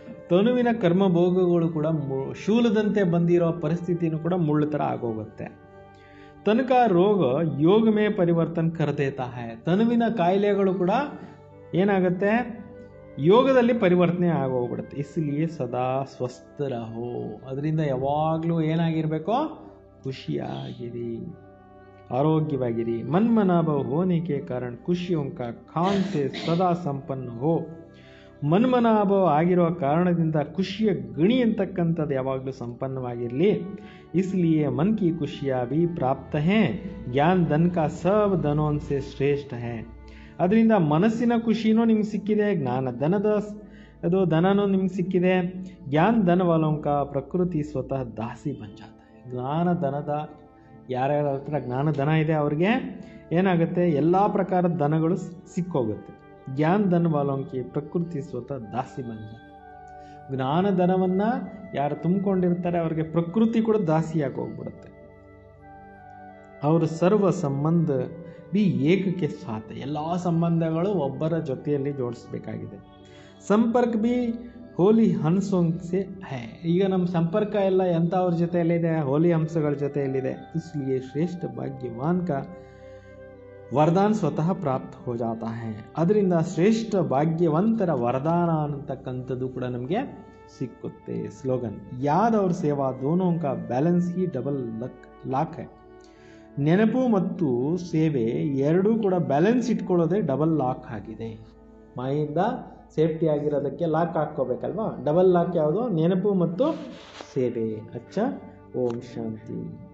ತನುವಿನ ಕರ್ಮಭೋಗಗಳು ಕೂಡ ಮು- ಶೂಲದಂತೆ ಬಂದಿರೋ ಪರಿಸ್ಥಿತಿನೂ ಕೂಡ ಮುಳ್ಳು ಥರ ಆಗೋಗುತ್ತೆ ತನಕ ರೋಗ ಯೋಗ ಮೇ ಪರಿವರ್ತನ್ ಕರೆದೇತಾ ಹೈ ತನುವಿನ ಕಾಯಿಲೆಗಳು ಕೂಡ ಏನಾಗುತ್ತೆ ಯೋಗದಲ್ಲಿ ಪರಿವರ್ತನೆ ಆಗೋಗ್ಬಿಡುತ್ತೆ ಇಸ್ಲಿಯೇ ಸದಾ ಸ್ವಸ್ಥ ರಹೋ ಅದರಿಂದ ಯಾವಾಗಲೂ ಏನಾಗಿರ್ಬೇಕೋ ಖುಷಿಯಾಗಿರಿ ಆರೋಗ್ಯವಾಗಿರಿ ಮನ್ಮನಾಭ ಹೋನೆ के कारण खुशियों का खान से ಸದಾ ಸಂಪನ್ನ ಹೋ ಮನ್ಮನಾಭವ ಆಗಿರುವ ಕಾರಣದಿಂದ ಖುಷಿಯ ಗಣಿ ಅಂತಕ್ಕಂಥದ್ದು ಯಾವಾಗಲೂ ಸಂಪನ್ನವಾಗಿರಲಿ इसलिए मन की खुशियाँ भी प्राप्त हैं ज्ञान धन का सब धनों से ಶ್ರೇಷ್ಠ है ಅದರಿಂದ ಮನಸ್ಸಿನ ಖುಷಿನೂ ನಿಮ್ಗೆ ಸಿಕ್ಕಿದೆ ಜ್ಞಾನ ಧನದ ಸ್- ಅದು ಧನನೂ ನಿಮ್ಗೆ ಸಿಕ್ಕಿದೆ ಜ್ಞಾನ ಧನ ವಾಲೋಂಕ ಪ್ರಕೃತಿ ಸ್ವತಃ ದಾಸಿ ಬಂಜಾತ ಜ್ಞಾನ ಧನದ ಯಾರ್ಯಾರ ಹತ್ರ ಜ್ಞಾನ ಧನ ಇದೆ ಅವ್ರಿಗೆ ಏನಾಗುತ್ತೆ ಎಲ್ಲ ಪ್ರಕಾರದ ಧನಗಳು ಸ್- ಸಿಕ್ಕೋಗುತ್ತೆ ಜ್ಞಾನ ಧನ ವಾಲೋಂಕಿ ಪ್ರಕೃತಿ ಸ್ವತಃ ದಾಸಿ ಬಂಜಾತ ಜ್ಞಾನ ಧನವನ್ನು ಯಾರು ತುಂಬಿಕೊಂಡಿರ್ತಾರೆ ಅವ್ರಿಗೆ ಪ್ರಕೃತಿ ಕೂಡ ದಾಸಿಯಾಗಿ ಹೋಗ್ಬಿಡುತ್ತೆ ಅವರು ಸರ್ವ ಸಂಬಂಧ ಬಿ ಏಕಕ್ಕೆ ಸಾಥ ಎಲ್ಲ ಸಂಬಂಧಗಳು ಒಬ್ಬರ ಜೊತೆಯಲ್ಲಿ ಜೋಡಿಸ್ಬೇಕಾಗಿದೆ ಸಂಪರ್ಕ ಬಿ ಹೋಲಿ ಹಂಸೋಂಸೆ ಹೇ ಈಗ ನಮ್ಮ ಸಂಪರ್ಕ ಎಲ್ಲ ಎಂಥವ್ರ ಜೊತೆಯಲ್ಲಿದೆ ಹೋಲಿ ಹಂಸಗಳ ಜೊತೆಯಲ್ಲಿದೆ ಇಸ್ಲಿಯೇ ಶ್ರೇಷ್ಠ ಭಾಗ್ಯವಾನ್ ಕಾ ವರದಾನ ಸ್ವತಃ ಪ್ರಾಪ್ತ ಹೋ ಜಾತಾ ಹೇ ಅದರಿಂದ ಶ್ರೇಷ್ಠ ಭಾಗ್ಯವಂತರ ವರದಾನ ಅನ್ನತಕ್ಕಂಥದ್ದು ಕೂಡ ನಮಗೆ ಸಿಕ್ಕುತ್ತೆ ಸ್ಲೋಗನ್ ಯಾದ್ ಅವ್ರ ಸೇವಾ ದೋನೋ ಕಾ ಬ್ಯಾಲೆನ್ಸ್ ಹಿ ಡಬಲ್ ಲಕ್ ಲಾಕ್ ಹೈ ನೆನಪು ಮತ್ತು ಸೇವೆ ಎರಡೂ ಕೂಡ ಬ್ಯಾಲೆನ್ಸ್ ಇಟ್ಕೊಳ್ಳೋದೇ ಡಬಲ್ ಲಾಕ್ ಆಗಿದೆ ಮಾಯಿಂದ ಸೇಫ್ಟಿ ಆಗಿರೋದಕ್ಕೆ ಲಾಕ್ ಹಾಕ್ಕೋಬೇಕಲ್ವಾ ಡಬಲ್ ಲಾಕ್ ಯಾವುದು ನೆನಪು ಮತ್ತು ಸೇವೆ ಅಚ್ಚ ಓಂ ಶಾಂತಿ